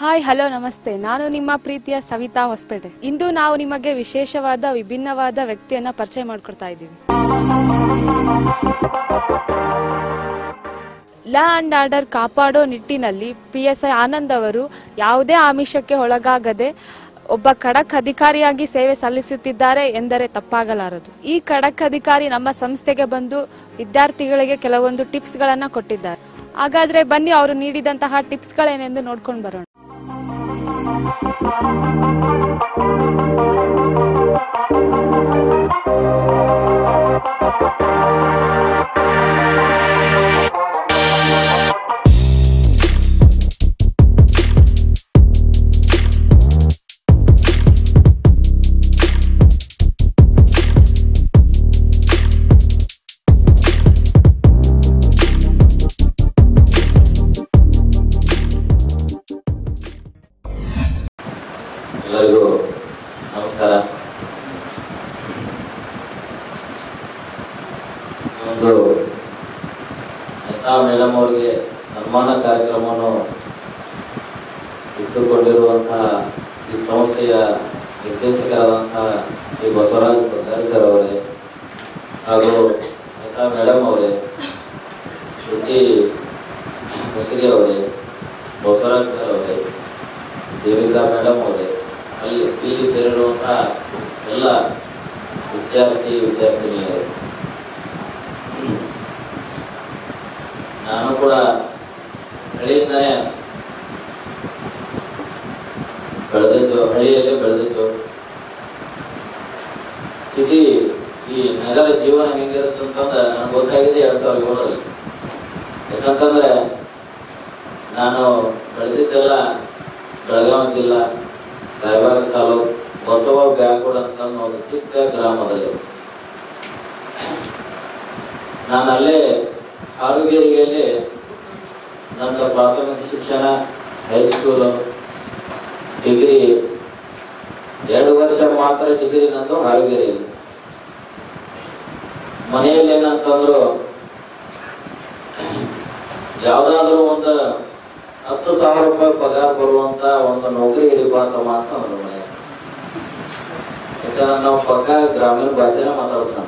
Hi hello ನಮಸ್ತೆ ನಾನು ನಿಮ್ಮ ಪ್ರೀತಿಯ ಸವಿತಾ ಹೊಸಪೇಟೆ ಇಂದು ನಾವು ನಿಮಗೆ ವಿಶೇಷವಾದ ವಿಭಿನ್ನವಾದ ವ್ಯಕ್ತಿಯನ್ನ ಪರಿಚಯ ಮಾಡ್ಕೊಡ್ತಾ ಇದ್ದೀವಿ ಲಾ ಅಂಡ್ ಆರ್ಡರ್ ಕಾಪಾಡೋ ನಿಟ್ಟಿನಲ್ಲಿ ಪಿ ಎಸ್ ಐ ಆನಂದ್ ಅವರು ಯಾವುದೇ ಆಮಿಷಕ್ಕೆ ಒಳಗಾಗದೆ ಒಬ್ಬ ಖಡಕ್ ಅಧಿಕಾರಿಯಾಗಿ ಸೇವೆ ಸಲ್ಲಿಸುತ್ತಿದ್ದಾರೆ ಎಂದರೆ ತಪ್ಪಾಗಲಾರದು ಈ ಖಡಕ್ ಅಧಿಕಾರಿ ನಮ್ಮ ಸಂಸ್ಥೆಗೆ ಬಂದು ವಿದ್ಯಾರ್ಥಿಗಳಿಗೆ ಕೆಲವೊಂದು ಟಿಪ್ಸ್ಗಳನ್ನ ಕೊಟ್ಟಿದ್ದಾರೆ ಹಾಗಾದ್ರೆ ಬನ್ನಿ ಅವರು ನೀಡಿದಂತಹ ಟಿಪ್ಸ್ಗಳೇನೆಂದು ನೋಡ್ಕೊಂಡು ಬರೋಣ ಎಲ್ಲರಿಗೂ ನಮಸ್ಕಾರ ಈ ಒಂದು ಲತಾ ಮೇಡಮ್ ಅವರಿಗೆ ಸನ್ಮಾನ ಕಾರ್ಯಕ್ರಮವನ್ನು ಇಟ್ಟುಕೊಂಡಿರುವಂತಹ ಈ ಸಂಸ್ಥೆಯ ನಿರ್ದೇಶಕರಾದಂತಹ ಶ್ರೀ ಬಸವರಾಜ್ ಪದ್ದಾರಿ ಸರ್ ಅವರೇ ಹಾಗೂ ಲತಾ ಮೇಡಮ್ ಅವರೇ ಶ್ರುತಿ ಮುಸ್ರಿ ಅವರೇ ಬಸವರಾಜ್ ಸರ್ ಅವರೇ ದೇವಿಕಾ ಮೇಡಮ್ ಅವರೇ ಅಲ್ಲಿ ಇಲ್ಲಿ ಸೇರಿರುವಂತಹ ಎಲ್ಲ ವಿದ್ಯಾರ್ಥಿ ವಿದ್ಯಾರ್ಥಿನಿಯರು ನಾನು ಕೂಡ ಹಳ್ಳಿಯಿಂದನೇ ಬೆಳೆದಿದ್ದು ಹಳ್ಳಿಯಲ್ಲೇ ಬೆಳೆದಿದ್ದು ಸಿಟಿ ಈ ನಗರ ಜೀವನ ಹೆಂಗಿರುತ್ತೆ ಅಂತಂದ ನನಗೆ ಗೊತ್ತಾಗಿದೆ ಎರಡ್ ಸಾವಿರದ ಏಳರಲ್ಲಿ ಯಾಕಂತಂದ್ರೆ ನಾನು ಬೆಳೆದಿದ್ದೆಲ್ಲ ಬೆಳಗಾವಿ ಜಿಲ್ಲಾ ರಾಯಬಾಗ ತಾಲೂಕು ಬಸವ ಬ್ಯಾಕೋಡ್ ಅಂತ ಒಂದು ಚಿಕ್ಕ ಗ್ರಾಮದಲ್ಲಿ ನಾನು ಅಲ್ಲೇ ಹಾರುಗೇರಿಯಲ್ಲಿ ನನ್ನ ಪ್ರಾಥಮಿಕ ಶಿಕ್ಷಣ ಹೈಸ್ಕೂಲು ಡಿಗ್ರಿ ಎರಡು ವರ್ಷ ಮಾತ್ರ ಡಿಗ್ರಿ ನಂದು ಹಾರುಗೇರಿಯಲ್ಲಿ ಮನೆಯಲ್ಲಿ ಏನಂತಂದ್ರು ಯಾವ್ದಾದ್ರು ಒಂದು ಹತ್ತು ಸಾವಿರ ರೂಪಾಯಿ ಪಗಾರ ಬರುವಂತ ಒಂದು ನೌಕರಿ ಹಿಡಿಬಾ ಅಂತ ಮಾತು ಅಂದ್ರು ಮನೆ ಯಾಕಂದ್ರೆ ನಾವು ಪಕ್ಕ ಗ್ರಾಮೀಣ ಭಾಷೆನ ಮಾತಾಡ್ತಾನ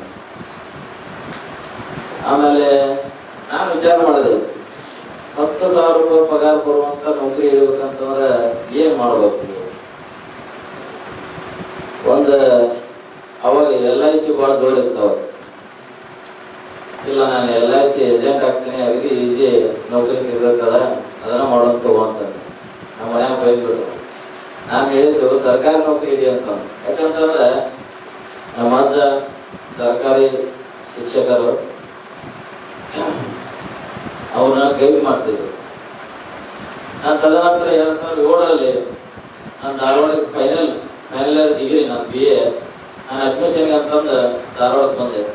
ಆಮೇಲೆ ನಾನು ವಿಚಾರ ಮಾಡಿದೆ ಹತ್ತು ಸಾವಿರ ರೂಪಾಯಿ ಪಗಾರ ಬರುವಂತ ನೌಕರಿ ಹಿಡಿಬೇಕಂತಂದ್ರೆ ಏನ್ ಮಾಡ್ಬೇಕು ಒಂದು ಅವಾಗ ಎಲ್ ಐ ಸಿ ಭಾಳ ಜೋರ್ ಇತ್ತು ಅವಾಗ ಇಲ್ಲ ನಾನು ಎಲ್ ಐ ಸಿ ಏಜೆಂಟ್ ಆಗ್ತೀನಿ ಅಗದಿ ಈಜಿ ನೌಕರಿ ಸಿಗ್ಬೇಕದ ಅದನ್ನ ಮಾಡೋದು ತಗೊಂತ ನಮ್ಮ ಮನ್ಯಾಗ ಬೈದ್ಬಿಟ್ರು ನಾನು ಹೇಳಿದ್ದು ಸರ್ಕಾರಿ ನೌಕರಿ ಹಿಡಿ ಅಂತ ಯಾಕಂತಂದ್ರೆ ನಮ್ಮ ಅಜ್ಜ ಸರ್ಕಾರಿ ಶಿಕ್ಷಕರು ಅವ್ರನ್ನ ಗೈಡ್ ಮಾಡ್ತಿದ್ರು ನಾನು ತದನಂತರ ಎರಡ್ ಸಾವಿರದ ಏಳರಲ್ಲಿ ನಾನು ಧಾರವಾಡಕ್ಕೆ ಫೈನಲ್ ಫೈನಲ್ ಇಯರ್ ಡಿಗ್ರಿ ನಾನು ಬಿ ಎ ನಾನು ಅಡ್ಮಿಷನ್ಗೆ ಅಂತಂದು ಧಾರವಾಡಕ್ಕೆ ಬಂದೆ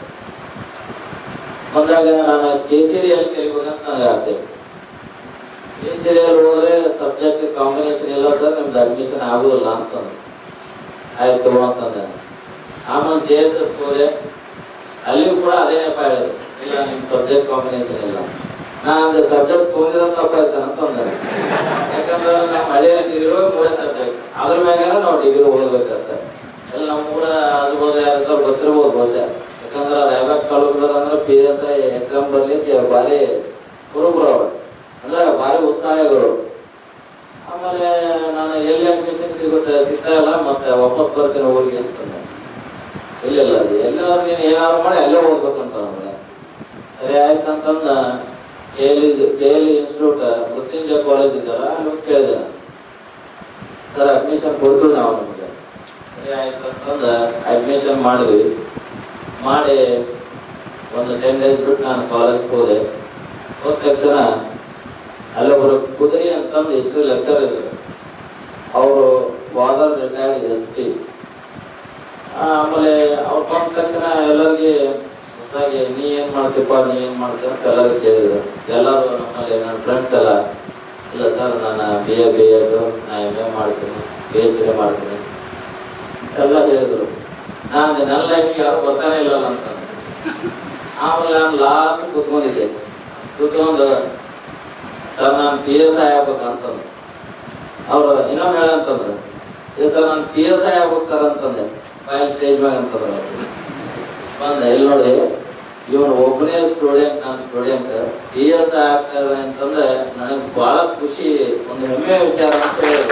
ಬಂದಾಗ ನಾನು ಕೆ ಸಿ ಡಿ ಅಲ್ಲಿ ಕಲಿಬೇಕಂತ ನನಗೆ ಆಸೆ ಕೆ ಸಿ ಡಿ ಅಲ್ಲಿ ಹೋದ್ರೆ ಸಬ್ಜೆಕ್ಟ್ ಕಾಂಬಿನೇಷನ್ ಇಲ್ಲ ಸರ್ ನಿಮ್ದು ಅಡ್ಮಿಷನ್ ಆಗುದಿಲ್ಲ ಅಂತಂದು ಆಯ್ತು ಅಂತಂದೆ ಆಮೇಲೆ ಜೆ ಎಸ್ ಎಸ್ ಹೋದೆ ಅಲ್ಲಿಯೂ ಕೂಡ ಅದೇ ನೆಪ ಹೇಳಿದ್ರು ಇಲ್ಲ ನಿಮ್ ಸಬ್ಜೆಕ್ಟ್ ಕಾಂಬಿನೇಷನ್ ಇಲ್ಲ ನಾ ಅಂದ್ರೆ ಸಬ್ಜೆಕ್ಟ್ ತೊಗೊಂಡಿರೋ ತಪ್ಪಾಯ್ತಾನ ಅಂತಂದ್ರೆ ಯಾಕಂದ್ರೆ ನಮ್ಮ ಹಳೆಯ ಸಿಗಿರೋ ಮೂರೇ ಸಬ್ಜೆಕ್ಟ್ ಅದ್ರ ಮ್ಯಾಗ ನಾವು ಡಿಗ್ರಿ ಓದ್ಬೇಕಷ್ಟೇ ಎಲ್ಲ ನಮ್ಮ ಊರ ಆಜುಬಾಜು ಯಾರಿದ್ರು ಗೊತ್ತಿರ್ಬೋದು ಬಹುಶಃ ಯಾಕಂದ್ರೆ ರಾಯಬಾಗ್ ತಾಲೂಕದವ್ರು ಅಂದ್ರೆ ಪಿ ಎಸ್ ಐ ಎಕ್ಸಾಮ್ ಬರ್ಲಿಕ್ಕೆ ಭಾರಿ ಕುರುಬರು ಅವ್ರು ಅಂದ್ರೆ ಭಾರಿ ಉತ್ಸಾಹಗಳು ಆಮೇಲೆ ನಾನು ಎಲ್ಲಿ ಅಡ್ಮಿಷನ್ ಸಿಗುತ್ತೆ ಸಿಗ್ತಾ ಇಲ್ಲ ಮತ್ತೆ ವಾಪಸ್ ಬರ್ತೀನಿ ಊರಿಗೆ ಅಂತಂದೆ ಇಲ್ಲ ಇಲ್ಲ ಎಲ್ಲಾದ್ರು ನೀನು ಏನಾದ್ರು ಮಾಡಿ ಅಲ್ಲೇ ಓದ್ಬೇಕಂತ ನಮ್ಗೆ ಸರಿ ಆಯ್ತು ಅಂತಂದ K L K L institute Mrityunjaya college ಇದೆಯಲ್ಲ ಅಲ್ಲಿ ಹೋಗಿ ಕೇಳಿದೆ ನಾನು ಸರ್ ಅಡ್ಮಿಷನ್ ಕೊಡ್ತೀವಿ ನಾವು ನಿಮಗೆ ಸರಿ ಆಯ್ತು ಅಂತಂದ ಅಡ್ಮಿಷನ್ ಮಾಡಿದ್ವಿ ಮಾಡಿ ಒಂದು ಟೆನ್ ಡೇಸ್ ಬಿಟ್ಟು ನಾನು ಕಾಲೇಜ್ಗೆ ಹೋದೆ ಹೋದ ತಕ್ಷಣ ಅಲ್ಲೊಬ್ಬರು ಕುದುರೆ ಅಂತಂದು ಹಿಸ್ಟ್ರಿ ಲೆಕ್ಚರ್ ಇದ್ರು ಅವರು ಫಾದರ್ ರಿಟೈರ್ಡ್ ಎಸ್ ಪಿ ಆಮೇಲೆ ಅವ್ರು ಬಂದ ತಕ್ಷಣ ಎಲ್ಲರಿಗೆ ಹೊಸದಾಗಿ ನೀ ಏನ್ ಮಾಡ್ತೀಪ್ಪ ನೀ ಏನ್ ಮಾಡ್ತೀಯ ಅಂತ ಎಲ್ಲರಿಗೆ ಕೇಳಿದ್ರು ಎಲ್ಲರೂ ನಮ್ಮಲ್ಲಿ ನನ್ನ ಫ್ರೆಂಡ್ಸ್ ಎಲ್ಲ ಇಲ್ಲ ಸರ್ ನಾನು ಬಿ ಎ ಬಿ ಎಡ್ ನಾ ಎಮ್ ಎ ಮಾಡ್ತೀನಿ ಪಿ ಎಚ್ ಡಿ ಮಾಡ್ತೀನಿ ಎಲ್ಲ ಹೇಳಿದ್ರು ನಾನು ನನ್ನ ಲೈಫಿಗೆ ಯಾರು ಬರ್ತಾನೆ ಇಲ್ಲಲ್ಲ ಅಂತ ಆಮೇಲೆ ನಾನು ಲಾಸ್ಟ್ ಕುತ್ಕೊಂಡಿದ್ದೆ ಕುತ್ಕೊಂಡು ಸರ್ ನಾನು ಪಿ ಎಸ್ ಐ ಆಗ್ಬೇಕಂತಂದು ಅವ್ರು ಇನ್ನೊಮ್ಮೆ ಹೇಳಂತಂದ್ರೆ ಏ ಸರ್ ನಾನು ಪಿ ಎಸ್ ಐ ಆಗ್ಬೇಕು ಸರ್ ಅಂತಂದೆ ಫೈಲ್ ಸ್ಟೇಜ್ ಮ್ಯಾಗ ಅಂತಂದ್ರೆ ಅವ್ರು. ಬಂದೆ ಇಲ್ಲಿ ನೋಡಿ ಇವನು ಒಬ್ಬನೇ ಸ್ಟೂಡೆಂಟ್ ನಾನು ಸ್ಟೂಡೆಂಟ್ ಪಿ ಎಸ್ ಐ ಆಗ್ತಾ ಇದ್ದಾನೆ ಅಂತಂದ್ರೆ ನನಗೆ ಬಹಳ ಖುಷಿ ಒಂದು ಹೆಮ್ಮೆಯ ವಿಚಾರ ಅಂತ ಹೇಳಿದ್ರು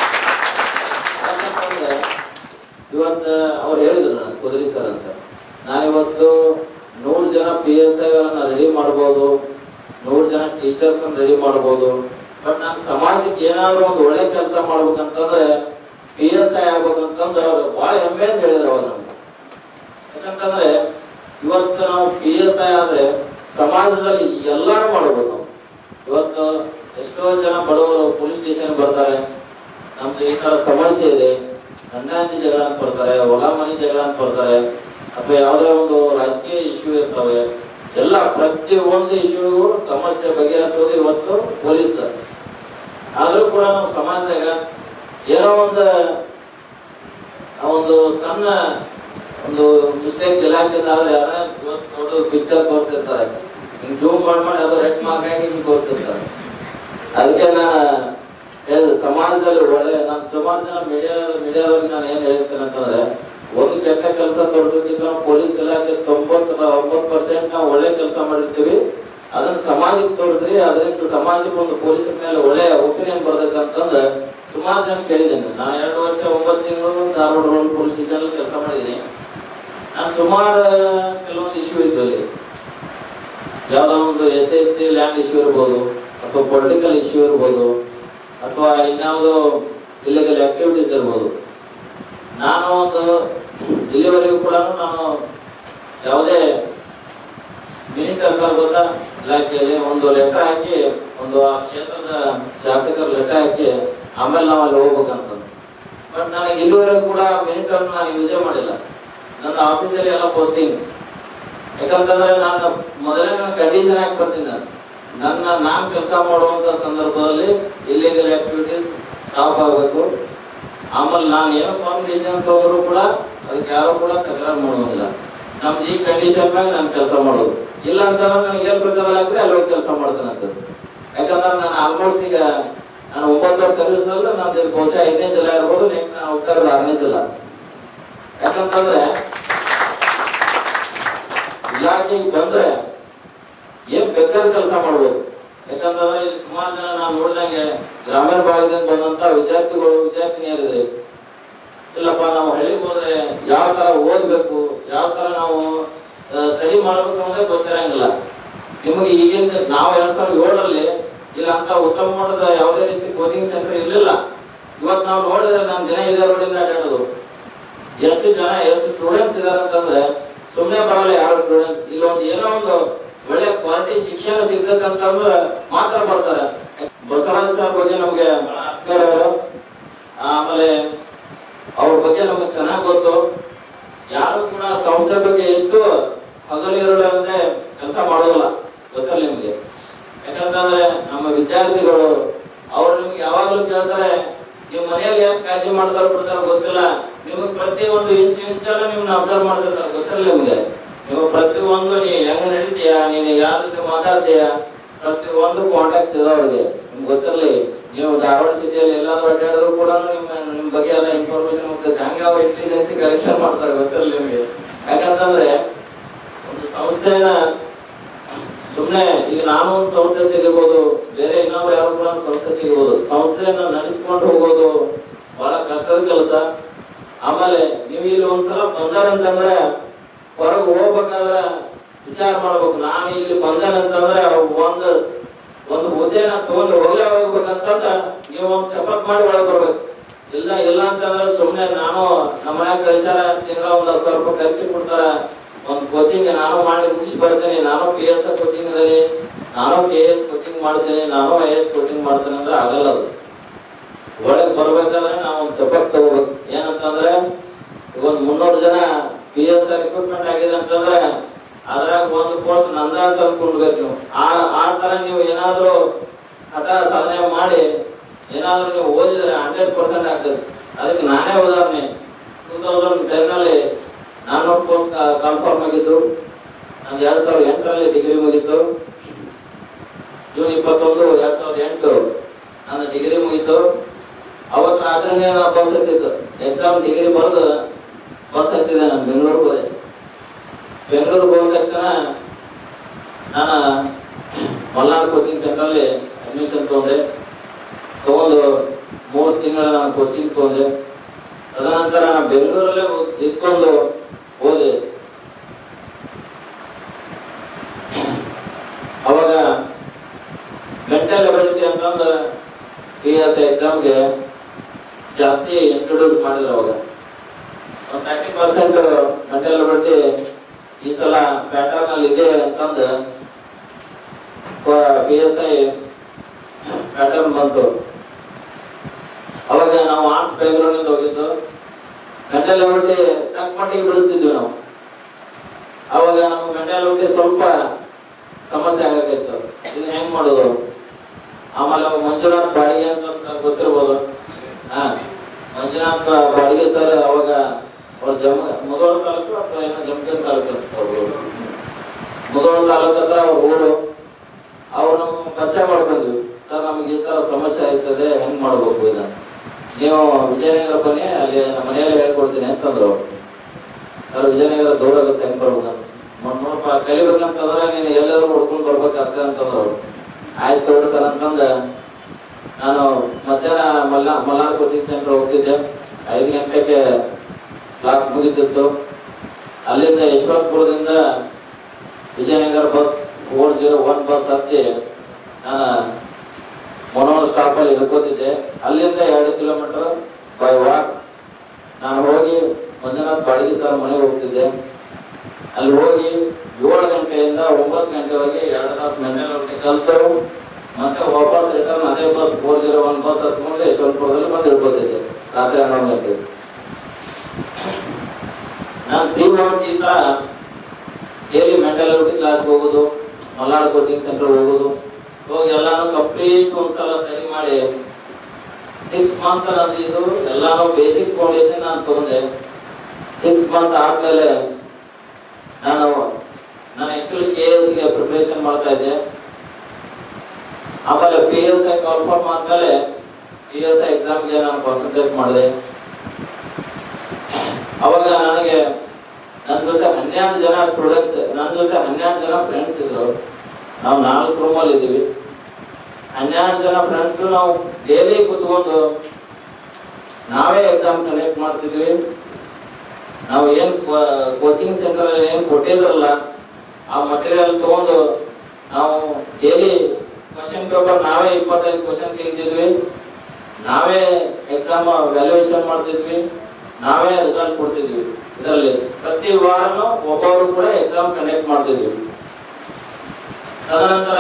ಯಾಕಂತಂದ್ರೆ ಇವತ್ತು ಅವ್ರು ಹೇಳಿದ್ರು ನನಗೆ ಕುದುರಿ ಸರ್ ಅಂತ ನಾನಿವತ್ತು ನೂರು ಜನ ಪಿ ಎಸ್ ಐಗಳನ್ನ ರೆಡಿ ಮಾಡ್ಬೋದು ನೂರು ಜನ ಟೀಚರ್ಸ್ ರೆಡಿ ಮಾಡ್ಬೋದು ಬಟ್ ನಾನು ಸಮಾಜಕ್ಕೆ ಏನಾದ್ರು ಒಂದು ಒಳ್ಳೆ ಕೆಲಸ ಮಾಡ್ಬೇಕಂತಂದ್ರೆ ಪಿ ಎಸ್ ಐ ಆಗ್ಬೇಕಂತಂದ್ರೆ ಅವ್ರು ಬಹಳ ಹೆಮ್ಮೆ ಅಂತ ಹೇಳಿದ್ರು ಅವ್ರು ನಮ್ಗೆ ಯಾಕಂತಂದ್ರೆ ಇವತ್ತು ನಾವು ಪಿ ಎಸ್ ಐ ಆದ್ರೆ ಸಮಾಜದಲ್ಲಿ ಎಲ್ಲಾನು ಮಾಡ್ಬೋದು ನಾವು ಇವತ್ತು ಎಷ್ಟೋ ಜನ ಬಡವರು ಪೊಲೀಸ್ ಸ್ಟೇಷನ್ ಬರ್ತಾರೆ ನಮ್ದು ಈ ತರ ಸಮಸ್ಯೆ ಇದೆ ಗಂಡಾಂತಿ ಜಗಳ ಅಂತ ಬರ್ತಾರೆ ಹೊಲ ಮನೆ ಜಗಳ ಅಂತ ಬರ್ತಾರೆ ಅಥವಾ ಯಾವುದೇ ಒಂದು ರಾಜಕೀಯ ಇಶ್ಯೂ ಇರ್ತವೆ ಎಲ್ಲ ಪ್ರತಿ ಒಂದು ಇಶ್ಯೂಗೂ ಸಮಸ್ಯೆ ಬಗೆಹರಿಸೋದು ಇವತ್ತು ಪೊಲೀಸ್ ಆದ್ರೂ ಕೂಡ ನಾವು ಸಮಾಜದಾಗ ಏನೋ ಒಂದು ಆ ಒಂದು ಸಣ್ಣ ಒಂದು ಮಿಸ್ಟೇಕ್ ಇಲಾಖೆಯಿಂದ ಆದ್ರೆ ಯಾರೇ ಇವತ್ತು ದೊಡ್ಡ ಪಿಕ್ಚರ್ ತೋರಿಸ್ತಿರ್ತಾರೆ ಹಿಂಗ್ ಜೂಮ್ ಮಾಡಿ ಮಾಡಿ ಅದು ರೆಡ್ ಮಾರ್ಕ್ ಆಗಿ ಹಿಂಗ್ ತೋರಿಸ್ತಿರ್ತಾರೆ ಅದಕ್ಕೆ ನಾನು ಹೇಳಿದೆ ಸಮಾಜದಲ್ಲಿ ಒಳ್ಳೆ ನಾನು ಸುಮಾರು ಜನ ಮೀಡಿಯಾ ಮೀಡಿಯಾದವ್ರಿಗೆ ನಾನು ಏನ್ ಹೇಳ್ತೇನೆ ಅಂತಂದ್ರೆ ಒಂದು ಕೆಟ್ಟ ಕೆಲಸ ತೋರಿಸೋಕ್ಕಿಂತ ನಾವು ಪೊಲೀಸ್ ಇಲಾಖೆ ತೊಂಬತ್ತು ಒಂಬತ್ತು ಪರ್ಸೆಂಟ್ ನಾವು ಒಳ್ಳೆ ಕೆಲಸ ಮಾಡಿರ್ತೀವಿ ಅದನ್ನ ಸಮಾಜಕ್ಕೆ ತೋರಿಸ್ರಿ ಅದರಿಂದ ಸಮಾಜಕ್ಕೆ ಒಂದು ಪೊಲೀಸರ ಮೇಲೆ ಒಳ್ಳೆಯ ಒಪಿನಿಯನ್ ಬರ್ತಕ್ಕಂತಂದ್ರೆ ಸುಮಾರು ಜನ ಕೇಳಿದ್ದೇನೆ ನಾನು ಎರಡು ವರ್ಷ ಒಂಬತ್ತು ತಿಂಗಳು ಧಾರವಾಡ ರೋಡ್ ಪೊಲೀಸ್ ಸ್ಟೇಷನ್ ಕೆಲಸ ಮಾಡಿದ್ದೀನಿ ನಾನು ಸುಮಾರು ಕೆಲವೊಂದು ಇಶ್ಯೂ ಇತ್ತು ಅಲ್ಲಿ ಯಾವ್ದೋ ಒಂದು S S T land issue ಇರ್ಬೋದು ಅಥವಾ ಪೊಲಿಟಿಕಲ್ ಇಶ್ಯೂ ಇರ್ಬೋದು ಅಥವಾ ಇನ್ಯಾವುದೋ ಇಲ್ಲಿಗಲ್ ಆಕ್ಟಿವಿಟೀಸ್ ಇರ್ಬೋದು ನಾನು ಒಂದು ಇಲ್ಲಿವರೆಗೂ ಕೂಡ ನಾನು ಯಾವುದೇ ಮಿನಿಟ್ ಅಂತಾರೆ ಗೊತ್ತಾ ಇಲಾಖೆಯಲ್ಲಿ ಒಂದು ಲೆಟರ್ ಹಾಕಿ ಒಂದು ಆ ಕ್ಷೇತ್ರದ ಶಾಸಕರ ಲೆಟರ್ ಹಾಕಿ ಆಮೇಲೆ ನಾವು ಅಲ್ಲಿ ಹೋಗ್ಬೇಕಂತ ಬಟ್ ನನಗೆ ಇಲ್ಲಿವರೆಗೂ ಕೂಡ ಮಿನಿಟ್ ಅನ್ನು ನಾನು ಯೂಸೇ ಮಾಡಿಲ್ಲ ನನ್ನ ಆಫೀಸಲ್ಲಿ ಎಲ್ಲ ಪೋಸ್ಟಿಂಗ್ ಯಾಕಂತಂದ್ರೆ ನಾನು ಮೊದಲೇ ನನ್ನ ಕಂಡೀಷನ್ ಹಾಕಿ ಬರ್ತೀನಿ ನಾನು ನನ್ನ ನಾನು ಕೆಲಸ ಮಾಡುವಂತ ಸಂದರ್ಭದಲ್ಲಿ ಇಲ್ಲಿಗಲ್ ಆಕ್ಟಿವಿಟೀಸ್ ಸ್ಟಾಪ್ ಆಗಬೇಕು ಆಮೇಲೆ ನಾನು ಏನು ಫಾರ್ಮ್ ಡಿಸಿಷನ್ ತಗೊಂಡ್ರು ಕೂಡ ಅದಕ್ಕೆ ಯಾರು ಕೂಡ ತಕರಾರು ಮಾಡುವುದಿಲ್ಲ ನಮ್ದು ಈ ಕಂಡೀಷನ್ ಮ್ಯಾಗ ನಾನು ಕೆಲಸ ಮಾಡೋದು ಇಲ್ಲ ಅಂತಂದ್ರೆ ನನಗೆ ಎಲ್ಲಿ ಬೇಕಾದ್ರೆ ಹಾಕ್ರಿ ಅಲ್ಲಿ ಹೋಗಿ ಕೆಲಸ ಮಾಡ್ತೇನೆ ಅಂತ ಯಾಕಂದ್ರೆ ನಾನು ಆಲ್ಮೋಸ್ಟ್ ಈಗ ನಾನು ಒಂಬತ್ತು ವರ್ಷ ಸರ್ವಿಸ್ ಅಲ್ಲ ನಂದು ಇದು ಬಹುಶಃ ಐದನೇ ಜಿಲ್ಲಾ ಇರ್ಬೋದು ನೆಕ್ಸ್ಟ್ ನಾನು ಹೋಗ್ತಾ ಇರೋದು ಆರನೇ ಜಿಲ್ಲಾ ಯಾಕಂತಂದ್ರೆ ಇಲಾಖೆಗೆ ಬಂದ್ರೆ ಏನ್ ಬೇಕಾದ್ರೆ ಕೆಲಸ ಮಾಡ್ಬೋದು ಯಾಕಂತಂದ್ರೆ ಇಲ್ಲಿ ಸುಮಾರು ಜನ ನಾನು ನೋಡಿದಂಗೆ ಗ್ರಾಮೀಣ ಭಾಗದಿಂದ ಬಂದಂತ ವಿದ್ಯಾರ್ಥಿಗಳು ವಿದ್ಯಾರ್ಥಿನಿಯರಿದ್ರೆ ಇಲ್ಲಪ್ಪ ನಾವು ಹಳ್ಳಿಗೆ ಹೋದ್ರೆ ಯಾವ ತರ ಓದ್ಬೇಕು ಯಾವ ತರ ನಾವು ಸ್ಟಡಿ ಮಾಡ್ಬೇಕು ಅನ್ನೋದೇ ಗೊತ್ತಿರಂಗಿಲ್ಲ ನಿಮಗೆ ಈಗಿನ ನಾವು ಎರಡ್ ಸಾವಿರದ ಏಳರಲ್ಲಿ ಇಲ್ಲ ಅಂತ ಉತ್ತಮ ಮಟ್ಟದ ಯಾವುದೇ ರೀತಿ ಕೋಚಿಂಗ್ ಸೆಂಟರ್ ಇರಲಿಲ್ಲ ಇವತ್ತು ನಾವು ನೋಡಿದ್ರೆ ನಾನು ದಿನ ಇದೇ ರೋಡಿಂದ ಅಡ್ಡಾಡೋದು ಎಷ್ಟು ಜನ ಎಷ್ಟು ಸ್ಟೂಡೆಂಟ್ಸ್ ಇದಾರೆ ಅಂತಂದ್ರೆ ಸುಮ್ಮನೆ ಬರಲ್ಲ ಯಾರು ಸ್ಟೂಡೆಂಟ್ಸ್ ಇಲ್ಲೊಂದು ಏನೋ ಒಂದು ಒಳ್ಳೆ ಕ್ವಾಲಿಟಿ ಶಿಕ್ಷಣ ಸಿಗ್ಬೇಕಂತಂದ್ರೆ ಮಾತ್ರ ಬರ್ತಾರೆ ಬಸವರಾಜ್ ಸರ್ ಬಗ್ಗೆ ನಮ್ಗೆ ಬಹಳ ಆತ್ಮೀಯರವರು ಆಮೇಲೆ ಅವ್ರ ಬಗ್ಗೆ ನಮಗೆ ಚೆನ್ನಾಗಿ ಗೊತ್ತು ಯಾರು ಕೂಡ ಸಂಸ್ಥೆ ಬಗ್ಗೆ ಎಷ್ಟು ಹಗಲಿರುಳು ಅಂದ್ರೆ ಕೆಲಸ ಮಾಡೋದಿಲ್ಲ ಗೊತ್ತಲ್ಲ ನಿಮ್ಗೆ ಯಾಕಂತಂದ್ರೆ ನಮ್ಮ ವಿದ್ಯಾರ್ಥಿಗಳು ಅವ್ರು ನಿಮ್ಗೆ ಯಾವಾಗ್ಲೂ ಕೇಳ್ತಾರೆ ನೀವು ಮನೆಯಲ್ಲಿ ಎಷ್ಟು ಕಾಳಜಿ ಮಾಡ್ತಾರೋ ಬಿಡ್ತಾರೋ ಗೊತ್ತಿಲ್ಲ ನಿಮಗೆ ಪ್ರತಿ ಒಂದು ಇಂಚು ಇಂಚಲ್ಲೂ ನಿಮ್ನ ಅಬ್ಸರ್ವ್ ಮಾಡ್ತಿರ್ತಾರೆ ಗೊತ್ತಿಲ್ಲ ನಿಮ್ಗೆ ನೀವು ಪ್ರತಿ ಒಂದು ನೀ ಹೆಂಗ್ ನಡೀತೀಯ ನೀನು ಯಾರ ಜೊತೆ ಮಾತಾಡ್ತೀಯ ಪ್ರತಿ ಒಂದು ಕಾಂಟ್ಯಾಕ್ಟ್ಸ್ ಇದೆ ಅವ್ರಿಗೆ ನಿಮ್ಗೆ ಗೊತ್ತಿರಲಿ ನೀವು ಧಾರವಾಡ ಸಿಟಿಯಲ್ಲಿ ಎಲ್ಲಾದ್ರೂ ಅಡ್ಡಾಡಿದ್ರು ಕೂಡ ನಿಮ್ಮ ನಿಮ್ ಬಗ್ಗೆ ಎಲ್ಲ ಇನ್ಫಾರ್ಮೇಶನ್ ಹೋಗ್ತದೆ ಹಂಗ ಅವ್ರು ಇಂಟೆಲಿಜೆನ್ಸಿ ಕಲೆಕ್ಷನ್ ಮಾಡ್ತಾರೆ ಗೊತ್ತಿರಲಿ ನಿಮ್ಗೆ ಯಾಕಂತಂದ್ರೆ ಒಂದು ಸಂಸ್ಥೆನ ಸುಮ್ನೆ ಈಗ ನಾನು ಒಂದು ಸಂಸ್ಥೆ ತೆಗಿಬೋದು ಬೇರೆ ಇನ್ನೊಬ್ರು ಯಾರು ಕೂಡ ಒಂದು ಸಂಸ್ಥೆ ತೆಗಿಬೋದು ಸಂಸ್ಥೆಯನ್ನ ನಡೆಸ್ಕೊಂಡು ಹೋಗೋದು ಬಹಳ ಕಷ್ಟದ ಕೆಲಸ ಆಮೇಲೆ ನೀವು ಇಲ್ಲಿ ಒಂದ್ಸಲ ಬಂದಾರಂತಂದ್ರೆ ಹೊರಗೆ ಹೋಗ್ಬೇಕಾದ್ರೆ ವಿಚಾರ ಮಾಡ್ಬೇಕು ನಾನು ಇಲ್ಲಿ ಬಂದೇನಂತಂದ್ರೆ ಒಂದು ಒಂದು ಹುದ್ದೆನ ತಗೊಂಡು ಹೋಗ್ಲೇ ಹೋಗ್ಬೇಕಂತಂದ್ರೆ ನೀವು ಒಂದು ಶಪಥ್ ಮಾಡಿ ಒಳಗೆ ಬರ್ಬೇಕು ಇಲ್ಲ ಇಲ್ಲ ಅಂತಂದ್ರೆ ಸುಮ್ನೆ ನಾನು ನಮ್ಮ ಮನ್ಯಾಗ ಕಳಿಸಾರ ತಿಂಗಳ ಒಂದ್ ಹತ್ತು ಸಾವಿರ ರೂಪಾಯಿ ಖರ್ಚು ಕೊಡ್ತಾರ ಒಂದು ಕೋಚಿಂಗ್ ನಾನು ಮಾಡಿ ಮುಗಿಸಿ ಬರ್ತೇನೆ ನಾನು ಪಿ ಎಸ್ ಕೋಚಿಂಗ್ ಇದ್ದೀನಿ ನಾನು ಕೆ ಎಸ್ ಕೋಚಿಂಗ್ ಮಾಡ್ತೇನೆ ನಾನು ಐ ಎಸ್ ಕೋಚಿಂಗ್ ಮಾಡ್ತೇನೆ ಅಂದ್ರೆ ಆಗಲ್ಲ ಅದು ಒಳಗೆ ಬರ್ಬೇಕಾದ್ರೆ ನಾವು ಒಂದು ಶಪಥ್ ತಗೋಬೇಕು ಏನಂತಂದ್ರೆ ಈಗ ಒಂದು ಮುನ್ನೂರು ಜನ ಪಿ ಎಸ್ ರಿಕ್ರೂಟ್ಮೆಂಟ್ ಆಗಿದೆ ಅಂತಂದ್ರೆ ಅದ್ರಾಗ ಒಂದು ಪೋಸ್ಟ್ ನಂದ ಅಂತ ಅನ್ಕೊಳ್ಬೇಕು ನೀವು ಆ ಆ ತರ ನೀವು ಏನಾದ್ರೂ ಹಠ ಸಾಧನೆ ಮಾಡಿ ಏನಾದ್ರೂ ನೀವು ಓದಿದ್ರೆ ಹಂಡ್ರೆಡ್ ಪರ್ಸೆಂಟ್ ಆಗ್ತದೆ ಅದಕ್ಕೆ ನಾನೇ ಉದಾಹರಣೆ ಟೂ ತೌಸಂಡ್ ಟೆನ್ ಅಲ್ಲಿ ನಾನು ಪೋಸ್ಟ್ ಕನ್ಫರ್ಮ್ ಆಗಿದ್ದು ನಂದು ಎರಡ್ ಸಾವಿರದ ಎಂಟರಲ್ಲಿ ಡಿಗ್ರಿ ಮುಗೀತು ಜೂನ್ ಇಪ್ಪತ್ತೊಂದು ಎರಡ್ ಸಾವಿರದ ಎಂಟು ನನ್ನ ಡಿಗ್ರಿ ಮುಗೀತು ಅವತ್ತು ರಾತ್ರಿನೇ ನಾ ಬಸ್ ಹತ್ತಿದ್ದು ಎಕ್ಸಾಮ್ ಡಿಗ್ರಿ ಬರೆದು ಬಸ್ ಹತ್ತಿದೆ ನಾನು ಬೆಂಗಳೂರಿಗೆ ಹೋದೆ ಬೆಂಗಳೂರಿಗೆ ಹೋದ ತಕ್ಷಣ ನಾನು ಮಲ್ನಾಡ್ ಕೋಚಿಂಗ್ ಸೆಂಟ್ರಲ್ಲಿ ಅಡ್ಮಿಷನ್ ತಗೊಂಡೆ ತಗೊಂಡು ಮೂರು ತಿಂಗಳ ನಾನು ಕೋಚಿಂಗ್ ತಗೊಂಡೆ ತದನಂತರ ನಾನು ಬೆಂಗಳೂರಲ್ಲೇ ಓದ್- ಇದ್ಕೊಂಡು ಓದೆ ಅವಾಗ ಮೆಂಟಲ್ ಎಬಿಲಿಟಿ ಅಂತಂದು ಪಿ ಎಸ್ ಎಕ್ಸಾಮ್ಗೆ ಜಾಸ್ತಿ ಇಂಟ್ರೊಡ್ಯೂಸ್ ಮಾಡಿದ್ರು ಅವಾಗ ಒಂದು ತರ್ಟಿ ಪರ್ಸೆಂಟ್ ಮೆಂಟಲ್ ಎಬಿಲಿಟಿ ಈ ಸಲ ಪ್ಯಾಟರ್ನ್ ಅಲ್ಲಿ ಇದೆ ಅಂತಂದು ಪಿ ಎಸ್ ಐ ಪ್ಯಾಟರ್ನ್ ಬಂತು ಅವಾಗ ನಾವು ಆರ್ಟ್ಸ್ ಬ್ಯಾಕ್ಗ್ರೌಂಡ್ ಇಂದ ಹೋಗಿದ್ದು ಮೆಂಟಲ್ ಎಬಿಲಿಟಿ ತಕ್ಕ ಮಟ್ಟಿಗೆ ಬಿಡಿಸ್ತಿದ್ವಿ ನಾವು ಅವಾಗ ನಮ್ಗೆ ಮೆಂಟಲ್ ಎಬಿಲಿಟಿ ಸ್ವಲ್ಪ ಸಮಸ್ಯೆ ಆಗತ್ತಿತ್ತು ಇದು ಹೆಂಗ್ ಮಾಡೋದು ಆಮೇಲೆ ಅವ ಮಂಜುನಾಥ್ ಬಾಡಿಗೆ ಅಂತ ಒಂದ್ ಸ್ವಲ್ಪ ಗೊತ್ತಿರ್ಬೋದು ಹಾ ಮಂಜುನಾಥ್ ಬಾಡಿಗೆ ಸರ್ ಅವಾಗ ಅವ್ರ ಜಮ ಮುದೋಳ ತಾಲೂಕು ಅಥವಾ ಏನೋ ಜಮಖಂಡಿ ತಾಲೂಕು ಅನ್ಸ್ಕೊಳ್ಬೋದು ಮುದೋಳ ತಾಲೂಕು ಹತ್ರ ಅವ್ರ ಊರು ಅವ್ರು ನಮ್ಮ ಪರಿಚಯ ಮಾಡ್ಕೊಂಡ್ವಿ ಸರ್ ನಮಗೆ ಈ ತರ ಸಮಸ್ಯೆ ಆಯ್ತದೆ ಹೆಂಗ್ ಮಾಡ್ಬೇಕು ಇದನ್ನ ನೀವು ವಿಜಯನಗರ ಬನ್ನಿ ಅಲ್ಲಿ ನಮ್ಮ ಮನೆಯಲ್ಲಿ ಹೇಳ್ಕೊಡ್ತೀನಿ ಅಂತಂದ್ರು ಅವ್ರು. ಸರ್ ವಿಜಯನಗರ ದೂರ ಆಗುತ್ತೆ ಹೆಂಗ್ ಬರ್ಬೇಕು ಅಂತ ಮತ್ತ್ ನೋಡಪ್ಪ ಕಲಿಬೇಕಂತಂದ್ರೆ ನೀನು ಎಲ್ಲರೂ ಹುಡ್ಕೊಂಡ್ ಬರ್ಬೇಕು ಅಷ್ಟೇ ಅಂತಂದ್ರು ಅವ್ರು ಆಯ್ತು ತೋರಿ ಸರ್ ಅಂತಂದ ನಾನು ಮಧ್ಯಾಹ್ನ ಮಲ್ಲ ಮಲ್ನಾಡ್ ಕೋಚಿಂಗ್ ಸೆಂಟರ್ ಹೋಗ್ತಿದ್ದೆ ಐದು ಗಂಟೆಗೆ ಕ್ಲಾಸ್ ಮುಗಿತಿತ್ತು ಅಲ್ಲಿಂದ ಯಶವಂತಪುರದಿಂದ Vijayanagar bus four zero one bus ಹತ್ತಿ ನಾನು ಮೊನೋರ್ ಸ್ಟಾಪ್ ಅಲ್ಲಿ ಇಳ್ಕೋತಿದ್ದೆ ಅಲ್ಲಿಂದ ಎರಡು ಕಿಲೋಮೀಟರ್ ಬೈ ವಾಕ್ ನಾನು ಹೋಗಿ ಮಂಜುನಾಥ್ ಬಾಡಿಗೆ ಸರ್ ಮನೆಗೆ ಹೋಗ್ತಿದ್ದೆ ಅಲ್ಲಿ ಹೋಗಿ ಏಳು ಗಂಟೆಯಿಂದ ಒಂಬತ್ತು ಗಂಟೆವರೆಗೆ ಎರಡು ತಾಸು ಮೆಂಟಲ್ ಕಲ್ತು ಮತ್ತೆ ವಾಪಸ್ ರಿಟರ್ನ್ ಅದೇ bus four zero one bus ಹತ್ಕೊಂಡು ಯಶವಂತಪುರದಲ್ಲಿ ಬಂದು ಇಳ್ಕೋತಿದ್ದೆ ರಾತ್ರಿ ಹನ್ನೊಂದು ಗಂಟೆಗೆ ನಾನು ತ್ರೀ ಮಂತ್ಸ್ ಈ ತರ ಡೈಲಿ ಮೆಂಟಲ್ ಕ್ಲಾಸ್ಗೆ ಹೋಗೋದು ಮಲ್ನಾಡ್ ಕೋಚಿಂಗ್ ಸೆಂಟರ್ ಹೋಗೋದು ಹೋಗಿ ಎಲ್ಲಾನು ಕಂಪ್ಲೀಟ್ ಒಂದ್ಸಲ ಸ್ಟಡಿ ಮಾಡಿ ಸಿಕ್ಸ್ ಮಂತ್ ನಂದು ಇದು ಎಲ್ಲಾನು ಬೇಸಿಕ್ ಫೌಂಡೇಶನ್ ನಾನು ತಗೊಂಡೆ ಸಿಕ್ಸ್ ಮಂತ್ ಆದ್ಮೇಲೆ ನಾನು ನಾನು ಆಕ್ಚುಲಿ ಕೆ ಎಸ್ ಗೆ ಪ್ರಿಪರೇಷನ್ ಮಾಡ್ತಾ ಇದ್ದೆ ಆಮೇಲೆ ಪಿ ಎಸ್ ಐ ಕಾಲ್ಫಾರ್ಮ್ ಆದ್ಮೇಲೆ ಪಿ ಎಸ್ ಐ ಎಕ್ಸಾಮ್ಗೆ ನಾನು ಕಾನ್ಸಂಟ್ರೇಟ್ ಮಾಡಿದೆ ಅವಾಗ ನನಗೆ ನನ್ನ ಜೊತೆ ಹನ್ನೆರಡು ಜನ ಸ್ಟೂಡೆಂಟ್ಸ್ ನನ್ನ ಜೊತೆ ಹನ್ನೆರಡು ಜನ ಫ್ರೆಂಡ್ಸ್ ಇದ್ರು ನಾವು ನಾಲ್ಕು ರೂಮಲ್ಲಿ ಇದ್ದೀವಿ ಹನ್ನೆರಡು ಜನ ಫ್ರೆಂಡ್ಸ್ ನಾವು ಡೈಲಿ ಕುತ್ಕೊಂಡು ನಾವೇ ಎಕ್ಸಾಮ್ ಕಂಡಕ್ಟ್ ಮಾಡ್ತಿದ್ವಿ ನಾವು ಏನ್ ಕೋಚಿಂಗ್ ಸೆಂಟರ್ ಏನ್ ಕೊಟ್ಟಿದ್ರಲ್ಲ ಆ ಮಟೀರಿಯಲ್ ತಗೊಂಡು ನಾವು ಡೈಲಿ ಕ್ವಶನ್ ಪೇಪರ್ ನಾವೇ ಇಪ್ಪತ್ತೈದು ಕ್ವಶನ್ ತೆಗೆದಿದ್ವಿ ನಾವೇ ಎಕ್ಸಾಮ್ ವ್ಯಾಲ್ಯೂಯೇಷನ್ ಮಾಡ್ತಿದ್ವಿ ನಾವೇ ರಿಸಲ್ಟ್ ಕೊಡ್ತಿದ್ವಿ ಇದರಲ್ಲಿ ಪ್ರತಿ ವಾರನೂ ಒಬ್ಬೊಬ್ರು ಕೂಡ ಎಕ್ಸಾಮ್ ಕಂಡಕ್ಟ್ ಮಾಡ್ತಿದ್ವಿ ತದನಂತರ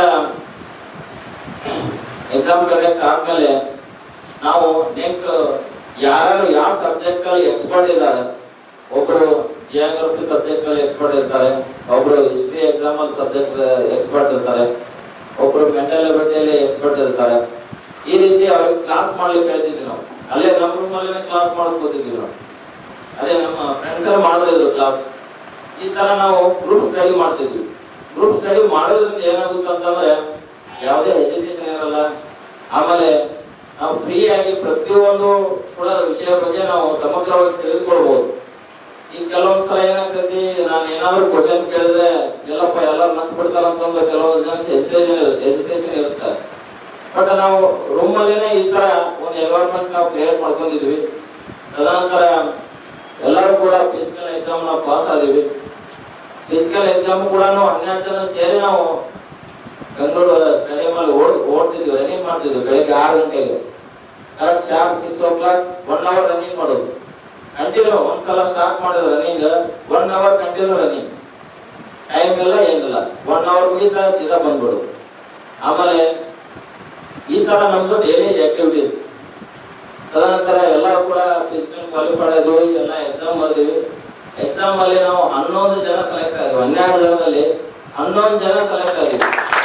ಎಕ್ಸಾಮ್ ಕಂಡಕ್ಟ್ ಆದ್ಮೇಲೆ ನಾವು ನೆಕ್ಸ್ಟ್ ಯಾರು ಯಾವ ಸಬ್ಜೆಕ್ಟ್ ಅಲ್ಲಿ ಎಕ್ಸ್ಪರ್ಟ್ ಇದ್ದಾರೆ ಒಬ್ರು ಜಿಯೋಗ್ರಫಿ ಸಬ್ಜೆಕ್ಟ್ ಅಲ್ಲಿ ಎಕ್ಸ್ಪರ್ಟ್ ಇರ್ತಾರೆ ಒಬ್ರು ಹಿಸ್ಟ್ರಿ ಎಕ್ಸಾಮ್ ಅಲ್ಲಿ ಸಬ್ಜೆಕ್ಟ್ ಎಕ್ಸ್ಪರ್ಟ್ ಇರ್ತಾರೆ ಒಬ್ರು ಮೆಂಟಲ್ ಎಬಿಲಿಟಿಯಲ್ಲಿ ಎಕ್ಸ್ಪರ್ಟ್ ಇರ್ತಾರೆ ಈ ರೀತಿ ಅವ್ರಿಗೆ ಕ್ಲಾಸ್ ಮಾಡ್ಲಿಕ್ಕೆ ಹೇಳ್ತಿದ್ವಿ ನಾವು ಅಲ್ಲೇ ನಮ್ಮ ರೂಮ್ ಅಲ್ಲೇ ಕ್ಲಾಸ್ ಮಾಡಿಸ್ಕೊತಿದ್ವಿ ನಾವು ಅದೇ ನಮ್ಮ ಫ್ರೆಂಡ್ಸ್ ಎಲ್ಲ ಮಾಡಿದ್ರು ಕ್ಲಾಸ್ ಈ ತರ ನಾವು ಗ್ರೂಪ್ ಸ್ಟಡಿ ಮಾಡ್ತಿದ್ವಿ ಗ್ರೂಪ್ ಸ್ಟಡಿ ಮಾಡೋದ್ರಿಂದ ಏನಾಗುತ್ತೆ ಅಂತಂದ್ರೆ ಯಾವುದೇ ಎಜುಕೇಶನ್ ಇರಲ್ಲ ಆಮೇಲೆ ನಾವು ಫ್ರೀ ಆಗಿ ಪ್ರತಿಯೊಂದು ಕೂಡ ವಿಷಯ ಬಗ್ಗೆ ನಾವು ಸಮಗ್ರವಾಗಿ ತಿಳಿದುಕೊಳ್ಬಹುದು ಈಗ ಕೆಲವೊಂದ್ ಸಲ ಏನಾಗ್ತೈತಿ ನಾನು ಏನಾದ್ರು ಕ್ವಶನ್ ಕೇಳಿದ್ರೆ ಎಲ್ಲಪ್ಪ ಎಲ್ಲರೂ ನಕ್ ಬಿಡ್ತಾರ ಅಂತಂದು ಕೆಲವೊಂದು ಜನ ಹೆಸಿಟೇಷನ್ ಹೆಸಿಟೇಷನ್ ಇರುತ್ತೆ ಬಟ್ ನಾವು ರೂಮ್ ಅಲ್ಲಿನೇ ಈ ತರ ಒಂದು ಎನ್ವೈರ್ಮೆಂಟ್ ನಾವು ಕ್ರಿಯೇಟ್ ಮಾಡ್ಕೊಂಡಿದ್ವಿ ತದನಂತರ ಎಲ್ಲರೂ ಕೂಡ ಫಿಸಿಕಲ್ ಎಕ್ಸಾಮ್ ನಾವು ಪಾಸ್ ಆದಿವಿ ಫಿಸಿಕಲ್ ಎಕ್ಸಾಮ್ ಕೂಡ ಹನ್ನೆರಡು ಜನ ಸೇರಿ ನಾವು ಬೆಂಗಳೂರು ಸ್ಟೇಡಿಯಂ ಅಲ್ಲಿ ಓಡ್ ಓಡ್ತಿದ್ವಿ ರನ್ನಿಂಗ್ ಮಾಡ್ತಿದ್ವಿ ಬೆಳಿಗ್ಗೆ ಆರು ಗಂಟೆಗೆ correct sharp six o'clock one hour running ಮಾಡೋದು ಕಂಟಿನ್ಯೂ ಒಂದ್ಸಲ ಸ್ಟಾರ್ಟ್ ಮಾಡಿದ್ರೆ running one hour continue running time ಇಲ್ಲ ಏನಿಲ್ಲ ಒನ್ ಅವರ್ ಮುಗಿತ ಸೀದಾ ಬಂದ್ಬಿಡು ಆಮೇಲೆ ಈ ತರ ನಮ್ದು ಡೈಲಿ ಆಕ್ಟಿವಿಟೀಸ್ ತದನಂತರ ಎಲ್ಲ ಕೂಡ ಫಿಸಿಕಲ್ ಕ್ವಾಲಿಫೈಡ್ ಆದ್ವಿ ಎಲ್ಲ ಎಕ್ಸಾಮ್ ಬರ್ದಿವಿ ಎಕ್ಸಾಮ್ ಅಲ್ಲಿ ನಾವು ಹನ್ನೊಂದು ಜನ ಸೆಲೆಕ್ಟ್ ಆದ್ವಿ ಹನ್ನೆರಡು ಜನದಲ್ಲಿ ಹನ್ನೊಂದು ಜನ ಸೆಲೆಕ್ಟ್ ಆದ್ವಿ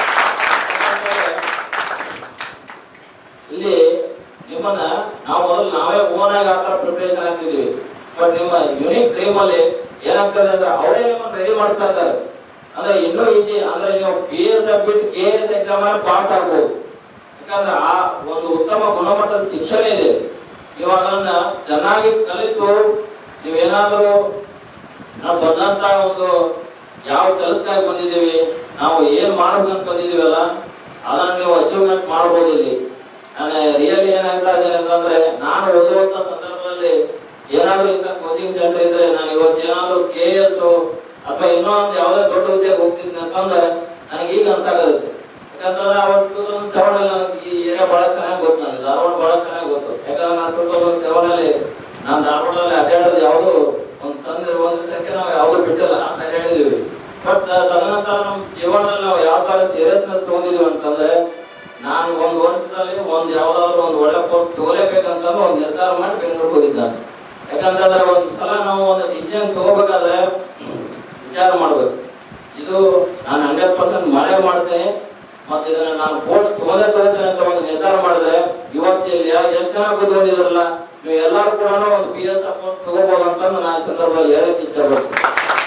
ಇಲ್ಲಿ ನಿಮ್ಮನ್ನ ನಾವು ಮೊದಲು ನಾವೇ ಓನ್ ಆಗಿ ಆತರ ಪ್ರಿಪರೇಷನ್ ಆಗ್ತಿದೀವಿ ಬಟ್ ನಿಮ್ಮ ಯುನಿಕ್ ಡ್ರೀಮ್ ಅಲ್ಲಿ ಏನಾಗ್ತದೆ ಅಂದ್ರೆ ಅವರೇ ನಿಮ್ಮನ್ನ ರೆಡಿ ಮಾಡಿಸ್ತಾ ಇದ್ದಾರೆ ಅಂದ್ರೆ ಇನ್ನೂ ಈಜಿ ಅಂದ್ರೆ ನೀವು ಪಿ ಎಸ್ ಬಿಟ್ಟು ಕೆ ಎಸ್ ಎಕ್ಸಾಮ್ ಪಾಸ್ ಆಗ್ಬೋದು ಯಾಕಂದ್ರೆ ಆ ಒಂದು ಉತ್ತಮ ಗುಣಮಟ್ಟದ ಶಿಕ್ಷಣ ಇದೆ ನೀವು ಅದನ್ನ ಚೆನ್ನಾಗಿ ಕಲಿತು ನೀವೇನಾದರೂ ನಾವು ಬಂದಂತ ಒಂದು ಯಾವ ಕೆಲಸಕ್ಕಾಗಿ ಬಂದಿದ್ದೀವಿ ನಾವು ಏನ್ ಮಾಡ್ಬೇಕಂತ ಬಂದಿದೀವಲ್ಲ ಅದನ್ನ ನೀವು ಅಚೀವ್ಮೆಂಟ್ ಮಾಡ್ಬೋದು ಇಲ್ಲಿ ನಾನು ರಿಯಲಿ ಏನಾಗ್ತಾ ಇದ್ದೇನೆ ಅಂತಂದ್ರೆ ನಾನು ಓದುವಂತ ಸಂದರ್ಭದಲ್ಲಿ ಏನಾದ್ರೂ ಇಂಥ ಕೋಚಿಂಗ್ ಸೆಂಟರ್ ಇದ್ರೆ ನಾನು ಇವತ್ತು ಏನಾದ್ರೂ ಕೆ ಎಸ್ ಅಥವಾ ಇನ್ನೂ ಒಂದು ಯಾವ್ದೇ ದೊಡ್ಡ ಹುದ್ದೆಗೆ ಹೋಗ್ತಿದ್ದೆ ಅಂತಂದ್ರೆ ನನಗೆ ಈಗ ಅನ್ಸಾಕತ್ತೆ ಯಾಕಂತಂದ್ರೆ ಅವತ್ತು ಟೂ ತೌಸಂಡ್ ಸೆವೆನ್ ಅಲ್ಲಿ ನನಗೆ ಈ ಏರಿಯಾ ಬಹಳ ಚೆನ್ನಾಗಿ ಗೊತ್ತು ನನಗೆ ಧಾರವಾಡ ಬಹಳ ಚೆನ್ನಾಗಿ ಗೊತ್ತು ಯಾಕಂದ್ರೆ ನಾನು ಟೂ ತೌಸಂಡ್ ಸೆವೆನ್ ಅಲ್ಲಿ ನಾನು ಧಾರವಾಡದಲ್ಲಿ ಅಡ್ಡಾಡೋದು ಯಾವುದು ಒಂದು ಸಣ್ಣ ಒಂದು ಸಂಖ್ಯೆ ನಾವು ಯಾವುದು ಬಿಟ್ಟಿಲ್ಲ ಅಷ್ಟು ಅಡ್ಡಾಡಿದೀವಿ ಬಟ್ ತದನಂತರ ನಮ್ಮ ಜೀವನದಲ್ಲಿ ನಾವು ಯಾವ ತರ ಸೀರಿಯಸ್ನೆಸ್ ತಗೊಂಡಿದೀವಿ ಅಂತಂದ್ರೆ ನಾನು ಒಂದು ವರ್ಷದಲ್ಲಿ ಒಂದು ಯಾವ್ದಾದ್ರು ಒಂದು ಒಳ್ಳೆ ಪೋಸ್ಟ್ ತಗೋಲೇಬೇಕಂತ ಒಂದು ನಿರ್ಧಾರ ಮಾಡಿ ಬೆಂಗಳೂರಿಗೆ ಹೋಗಿದ್ದೆ ನಾನು ಯಾಕಂತಂದ್ರೆ ಒಂದು ಸಲ ನಾವು ಒಂದು ಡಿಸಿಷನ್ ತಗೋಬೇಕಾದ್ರೆ ವಿಚಾರ ಮಾಡ್ಬೇಕು ಇದು ನಾನು ಹಂಡ್ರೆಡ್ ಪರ್ಸೆಂಟ್ ಮಳೆ ಮಾಡ್ತೇನೆ ಮತ್ತೆ ಇದನ್ನ ನಾನು ಪೋಸ್ಟ್ ತಗೊಂಡೇ ತಗೋತೇನೆ ಅಂತ ಒಂದು ನಿರ್ಧಾರ ಮಾಡಿದ್ರೆ ಇವತ್ತು ಇಲ್ಲಿ ಎಷ್ಟು ಜನ ಕೂತ್ಕೊಂಡಿದ್ರಲ್ಲ ನೀವು ಎಲ್ಲರೂ ಕೂಡ ಒಂದು ಪಿ ಎಸ್ ಪೋಸ್ಟ್ ತಗೋಬಹುದು ಅಂತ ನಾನು ಈ ಸಂದರ್ಭದಲ್ಲಿ ಹೇಳಕ್ ಇಚ್ಛೆ ಪಡ್ತೀನಿ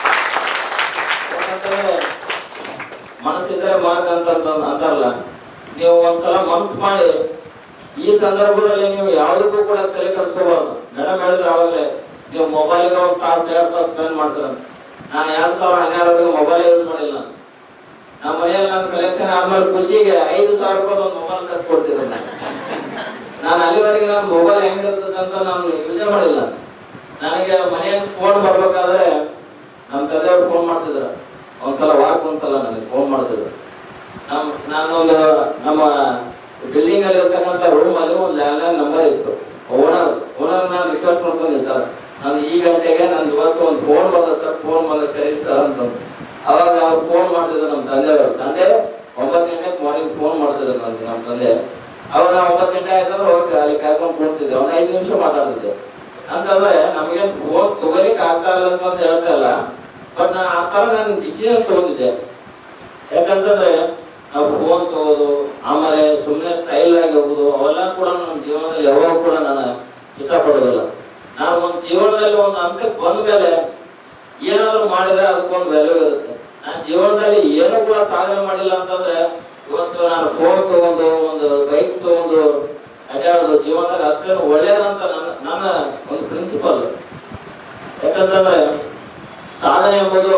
ಯಾಕಂತಂದ್ರೆ ಮನಸ್ಸಿದ್ರೆ ಮಾರ್ಗ ಅಂತ ಅಂತ- ಅಂತಾರಲ್ಲ ನೀವು ಒಂದ್ಸಲ ಮನಸ್ಸು ಮಾಡಿ ಈ ಸಂದರ್ಭದಲ್ಲಿ ನೀವು ಯಾವುದಕ್ಕೂ ಕೂಡ ತಲೆ ಕೆಡಿಸ್ಕೋಬಾರ್ದು ಮೇಡಮ್ ಹೇಳಿದ್ರೆ ಅವಾಗಲೇ ನೀವು ಮೊಬೈಲ್ಗೆ ಒಂದು ತಾಸು ಎರಡು ತಾಸು ಸ್ಪೆಂಡ್ ಮಾಡ್ತೀರ ನಾನು ಎರಡ್ ಸಾವಿರ ಹನ್ನೆರಡರಿಗೆ ಮೊಬೈಲ್ ಯೂಸ್ ಮಾಡಿಲ್ಲ ನಮ್ಮ ಮನೆಯಲ್ಲಿ ನನ್ನ ಸೆಲೆಕ್ಷನ್ ಆದ್ಮೇಲೆ ಖುಷಿಗೆ ಐದು ಸಾವಿರ ರೂಪಾಯಿ ಒಂದು ಮೊಬೈಲ್ ಸೆಟ್ ಕೊಡ್ಸಿದ್ರು ನಾನು ನಾನು ಅಲ್ಲಿವರೆಗೆ ನನ್ನ ಮೊಬೈಲ್ ಹೆಂಗಿರ್ತದೆ ಅಂತ ನಾನು ಯೂಸೇ ಮಾಡಿಲ್ಲ ನನಗೆ ಮನೆಯಿಂದ ಫೋನ್ ಬರ್ಬೇಕಾದ್ರೆ ನಮ್ಮ ತಂದೆಯವ್ರು ಫೋನ್ ಮಾಡ್ತಿದ್ರು ಒಂದ್ಸಲ ವಾರಕ್ಕೆ ಒಂದ್ಸಲ ನನಗೆ ಫೋನ್ ಮಾಡ್ತಿದ್ರು ನಮ್ ನಾನೊಂದು ನಮ್ಮ ಬಿಲ್ಡಿಂಗ್ ಅಲ್ಲಿ ಇರ್ತಕ್ಕಂಥ ರೂಮ್ ಅಲ್ಲಿ ಒಂದು ಲ್ಯಾಂಡ್ಲೈನ್ ನಂಬರ್ ಇತ್ತು ಓನರ್ ಓನರ್ ನಾನು ರಿಕ್ವೆಸ್ಟ್ ಮಾಡ್ಕೊಂಡಿದ್ದೆ ಸರ್ ನಾನು ಈ ಗಂಟೆಗೆ ನಂದು ಇವತ್ತು ಒಂದು ಫೋನ್ ಬರ್ತದೆ ಸರ್ ಫೋನ್ ಬಂದ್ರೆ ಕರೀರಿ ಸರ್ ಅಂತ ಅವಾಗ ಅವ್ರು ಫೋನ್ ಮಾಡ್ತಿದ್ರು ನಮ್ಮ ತಂದೆಯವರು ಸಂಡೇ ಒಂಬತ್ತು ಗಂಟೆಗೆ ಮಾರ್ನಿಂಗ್ ಫೋನ್ ಮಾಡ್ತಿದ್ರು ನನಗೆ ನಮ್ಮ ತಂದೆ ಅವಾಗ ನಾವು ಒಂಬತ್ತು ಗಂಟೆ ಆಯ್ತಂದ್ರೆ ಹೋಗಿ ಅಲ್ಲಿ ಕಾಯ್ಕೊಂಡು ಕೂಡ್ತಿದ್ದೆ ಅವ್ನು ಐದು ನಿಮಿಷ ಮಾತಾಡ್ತಿದ್ದೆ ಅಂತಂದ್ರೆ ನಮಗೇನು ಫೋನ್ ತಗೋಲಿಕ್ಕೆ ಆಗ್ತಾ ಇಲ್ಲ ಅಂತ ಹೇಳ್ತಾ ಇಲ್ಲ ಬಟ್ ನಾನು ಆ ತರ ನಾನು ಡಿಸಿಷನ್ ತಗೊಂಡಿದ್ದೆ ಯಾಕಂತಂದ್ರೆ ನಾವು ಫೋನ್ ತಗೋದು ಆಮೇಲೆ ಸುಮ್ಮನೆ ಸ್ಟೈಲ್ ಆಗಿ ಹೋಗುದು ಅವೆಲ್ಲ ಕೂಡ ನನ್ನ ಜೀವನದಲ್ಲಿ ಯಾವಾಗ ಕೂಡ ನಾನು ಇಷ್ಟಪಡೋದಿಲ್ಲ ನಾನು ಒಂದು ಜೀವನದಲ್ಲಿ ಒಂದು ಹಂತಕ್ಕೆ ಬಂದ ಮೇಲೆ ಏನಾದ್ರು ಮಾಡಿದ್ರೆ ಅದಕ್ಕೊಂದು ವ್ಯಾಲ್ಯೂ ಇರುತ್ತೆ ನಾನು ಜೀವನದಲ್ಲಿ ಏನು ಕೂಡ ಸಾಧನೆ ಮಾಡಿಲ್ಲ ಅಂತಂದ್ರೆ ಇವತ್ತು ನಾನು ಫೋನ್ ತಗೊಂಡು ಒಂದು ಬೈಕ್ ತಗೊಂಡು ಅಡ್ಡಾಡೋದು ಜೀವನದಲ್ಲಿ ಅಷ್ಟೇನು ಒಳ್ಳೇದಂತ ನನ್ನ ನನ್ನ ಒಂದು ಪ್ರಿನ್ಸಿಪಲ್ ಯಾಕಂತಂದ್ರೆ ಸಾಧನೆ ಎಂಬುದು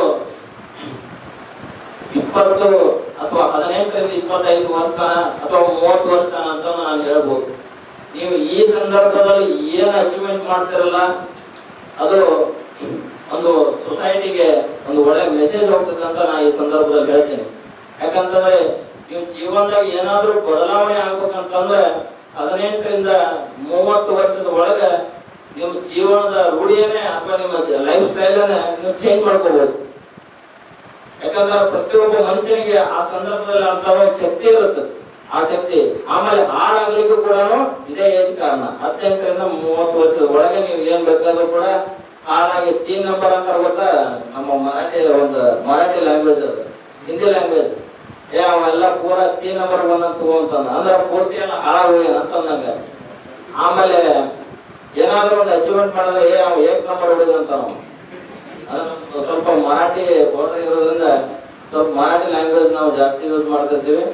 ಇಪ್ಪತ್ತು ಅಥವಾ ಹದಿನೆಂಟರಿಂದ ಇಪ್ಪತ್ತೈದು ವರ್ಷ ತನ ಅಥವಾ ಮೂವತ್ತು ವರ್ಷ ತನ ಅಂತ ನಾನು ಹೇಳ್ಬೋದು ನೀವು ಈ ಸಂದರ್ಭದಲ್ಲಿ ಏನ್ ಅಚೀವ್ಮೆಂಟ್ ಮಾಡ್ತಿರಲ್ಲ ಅದು ಒಂದು ಸೊಸೈಟಿಗೆ ಒಂದು ಒಳ್ಳೆ ಮೆಸೇಜ್ ಹೋಗ್ತದೆ ಅಂತ ನಾನು ಈ ಸಂದರ್ಭದಲ್ಲಿ ಹೇಳ್ತೀನಿ ಯಾಕಂತಂದ್ರೆ ನೀವು ಜೀವನದಾಗ ಏನಾದ್ರೂ ಬದಲಾವಣೆ ಆಗ್ಬೇಕಂತಂದ್ರೆ ಹದಿನೆಂಟರಿಂದ ಮೂವತ್ತು ವರ್ಷದ ಒಳಗೆ ನಿಮ್ಮ ಜೀವನದ ರೂಢಿಯನ್ನೇ ಅಥವಾ ನಿಮ್ಮ ಲೈಫ್ ಸ್ಟೈಲನ್ನೇ ನೀವು ಚೇಂಜ್ ಮಾಡ್ಕೋಬಹುದು ಯಾಕಂದ್ರೆ ಪ್ರತಿಯೊಬ್ಬ ಮನುಷ್ಯನಿಗೆ ಆ ಸಂದರ್ಭದಲ್ಲಿ ಅಂತ ಒಂದು ಶಕ್ತಿ ಇರುತ್ತೆ ಆ ಶಕ್ತಿ ಆಮೇಲೆ ಹಾಳಾಗ್ಲಿಕ್ಕೂ ಕೂಡ ಇದೇ ಏಜ್ ಕಾರಣ ಹದಿನೆಂಟರಿಂದ ಮೂವತ್ತು ವರ್ಷದ ಒಳಗೆ ನೀವು ಏನ್ ಬೇಕಾದ್ರೂ ಕೂಡ ಹಾಳಾಗಿ ತೀನ್ ನಂಬರ್ ಅಂತಾರೆ ಗೊತ್ತಾ ನಮ್ಮ ಮರಾಠಿ ಒಂದು ಮರಾಠಿ ಲ್ಯಾಂಗ್ವೇಜ್ ಅದು ಹಿಂದಿ ಲ್ಯಾಂಗ್ವೇಜ್ ಏ ಅವೆಲ್ಲ ಪೂರ ತೀನ್ ನಂಬರ್ ಬಂದಂತ ತಗೊಂತಂದ ಅಂದ್ರೆ ಪೂರ್ತಿ ಎಲ್ಲ ಹಾಳಾಗೋಗ್ಯಾನ ಅಂತಂದಂಗ ಆಮೇಲೆ ಏನಾದ್ರೂ ಒಂದು ಅಚೀವ್ಮೆಂಟ್ ಮಾಡಿದ್ರೆ ಏ ಅವ ಏಕ್ ನಂಬರ್ ಹುಡುಗ ಅಂತ ನಾವು ಅದು ಸ್ವಲ್ಪ ಮರಾಠಿ ಬಾರ್ಡರ್ ಇರೋದ್ರಿಂದ ಸ್ವಲ್ಪ ಮರಾಠಿ ಲ್ಯಾಂಗ್ವೇಜ್ ನಾವು ಜಾಸ್ತಿ ಯೂಸ್ ಮಾಡ್ತಿರ್ತೀವಿ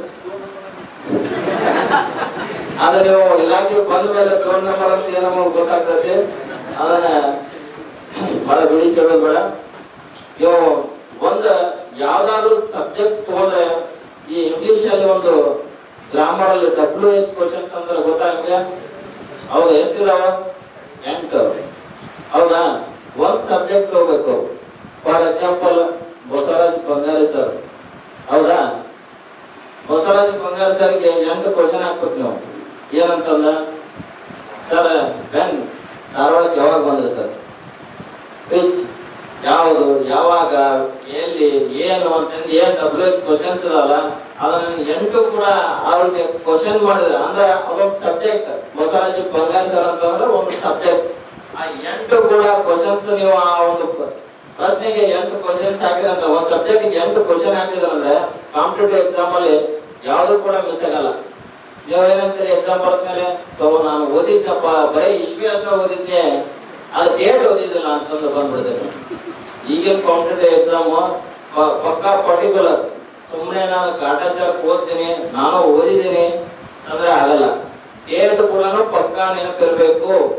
ಆದ್ರೆ ನೀವು ಇಲಾಖೆ ಬಂದ ಮೇಲೆ ಫೋನ್ ನಂಬರ್ ಅಂತ ಏನೋ ನಮಗೆ ಗೊತ್ತಾಗ್ತೈತಿ ಅದನ್ನ ಬಹಳ ಬಿಡಿಸೋದು ಬೇಡ ನೀವು ಒಂದು ಯಾವ್ದಾದ್ರು ಸಬ್ಜೆಕ್ಟ್ ತಗೊಂಡ್ರೆ ಈ ಇಂಗ್ಲಿಷ್ ಅಲ್ಲಿ ಒಂದು ಗ್ರಾಮರ್ ಅಲ್ಲಿ ಡಬ್ಲ್ಯೂ ಎಚ್ ಕ್ವಶನ್ಸ್ ಅಂದ್ರೆ ಗೊತ್ತಾ ನಿಮ್ಗೆ ಹೌದಾ ಎಷ್ಟಿದಾವ ಎಂಟು ಹೌದಾ ಒಂದ್ ಸಬ್ಜೆಕ್ಟ್ ತಗೋಬೇಕು ಫಾರ್ ಎಕ್ಸಾಂಪಲ್ ಬಸವರಾಜ್ ಬಂಗಾರಿ ಸರ್ ಹೌದಾ ಬಸವರಾಜ್ ಬಂಗಾರಿ ಸರ್ಗೆ ಎಂಟು ಕ್ವಶನ್ ಹಾಕ್ಬೇಕು ನೀವು ಏನಂತಂದ ಸರ್ ಬೆನ್ ಧಾರವಾಡಕ್ಕೆ ಯಾವಾಗ ಬಂದ್ರಿ ಸರ್ ವಿಚ್ ಯಾವುದು ಯಾವಾಗ ಎಲ್ಲಿ ಏನು ಅಂತಂದು ಏನ್ ಡಬ್ಲ್ಯೂ ಎಚ್ ಕ್ವಶನ್ಸ್ ಇದಾವಲ್ಲ ಅದನ್ನ ಎಂಟು ಕೂಡ ಅವ್ರಿಗೆ ಕ್ವಶನ್ ಮಾಡಿದ್ರೆ ಅಂದ್ರೆ ಅದೊಂದು ಸಬ್ಜೆಕ್ಟ್ ಬಸವರಾಜ್ ಬಂಗಾರಿ ಸರ್ ಅಂತಂದ್ರೆ ಒಂದು ಸಬ್ಜೆಕ್ಟ್ ಆ ಎಂಟು ಕೂಡ ಕ್ವಶನ್ಸ್ ನೀವು ಆ ಒಂದು ಪ- ಪ್ರಶ್ನೆಗೆ ಎಂಟು ಕ್ವಶನ್ಸ್ ಹಾಕಿದ್ರೆ ಅಂತ ಒಂದು ಸಬ್ಜೆಕ್ಟ್ ಎಂಟು ಕ್ವಶನ್ ಹಾಕಿದ್ರಂದ್ರೆ ಕಾಂಪಿಟೇಟಿವ್ ಎಕ್ಸಾಮ್ ಅಲ್ಲಿ ಯಾವ್ದು ಕೂಡ ಮಿಸ್ ಆಗಲ್ಲ ನೀವು ಏನಂತೀರಿ ಎಕ್ಸಾಮ್ ಬರ್ತಮೇಲೆ ಸೊ ನಾನು ಓದಿದ್ನಪ್ಪ ಬರೀ ಇಶ್ವಿಯಾಸ ಓದಿದ್ನೆ ಅದು ಡೇಟ್ ಓದಿದಿಲ್ಲ ಅಂತಂದು ಬಂದ್ಬಿಡ್ತೇನೆ ಈಗಿನ ಕಾಂಪಿಟೇಟಿವ್ ಎಕ್ಸಾಮ್ ಪಕ್ಕಾ ಪರ್ಟಿಕ್ಯುಲರ್ ಸುಮ್ಮನೆ ನಾನು ಕಾಟಾಚಾರ ಓದ್ತೀನಿ ನಾನು ಓದಿದ್ದೀನಿ ಅಂದ್ರೆ ಆಗಲ್ಲ ಡೇಟ್ ಕೂಡ ಪಕ್ಕಾ ನೆನಪಿರ್ಬೇಕು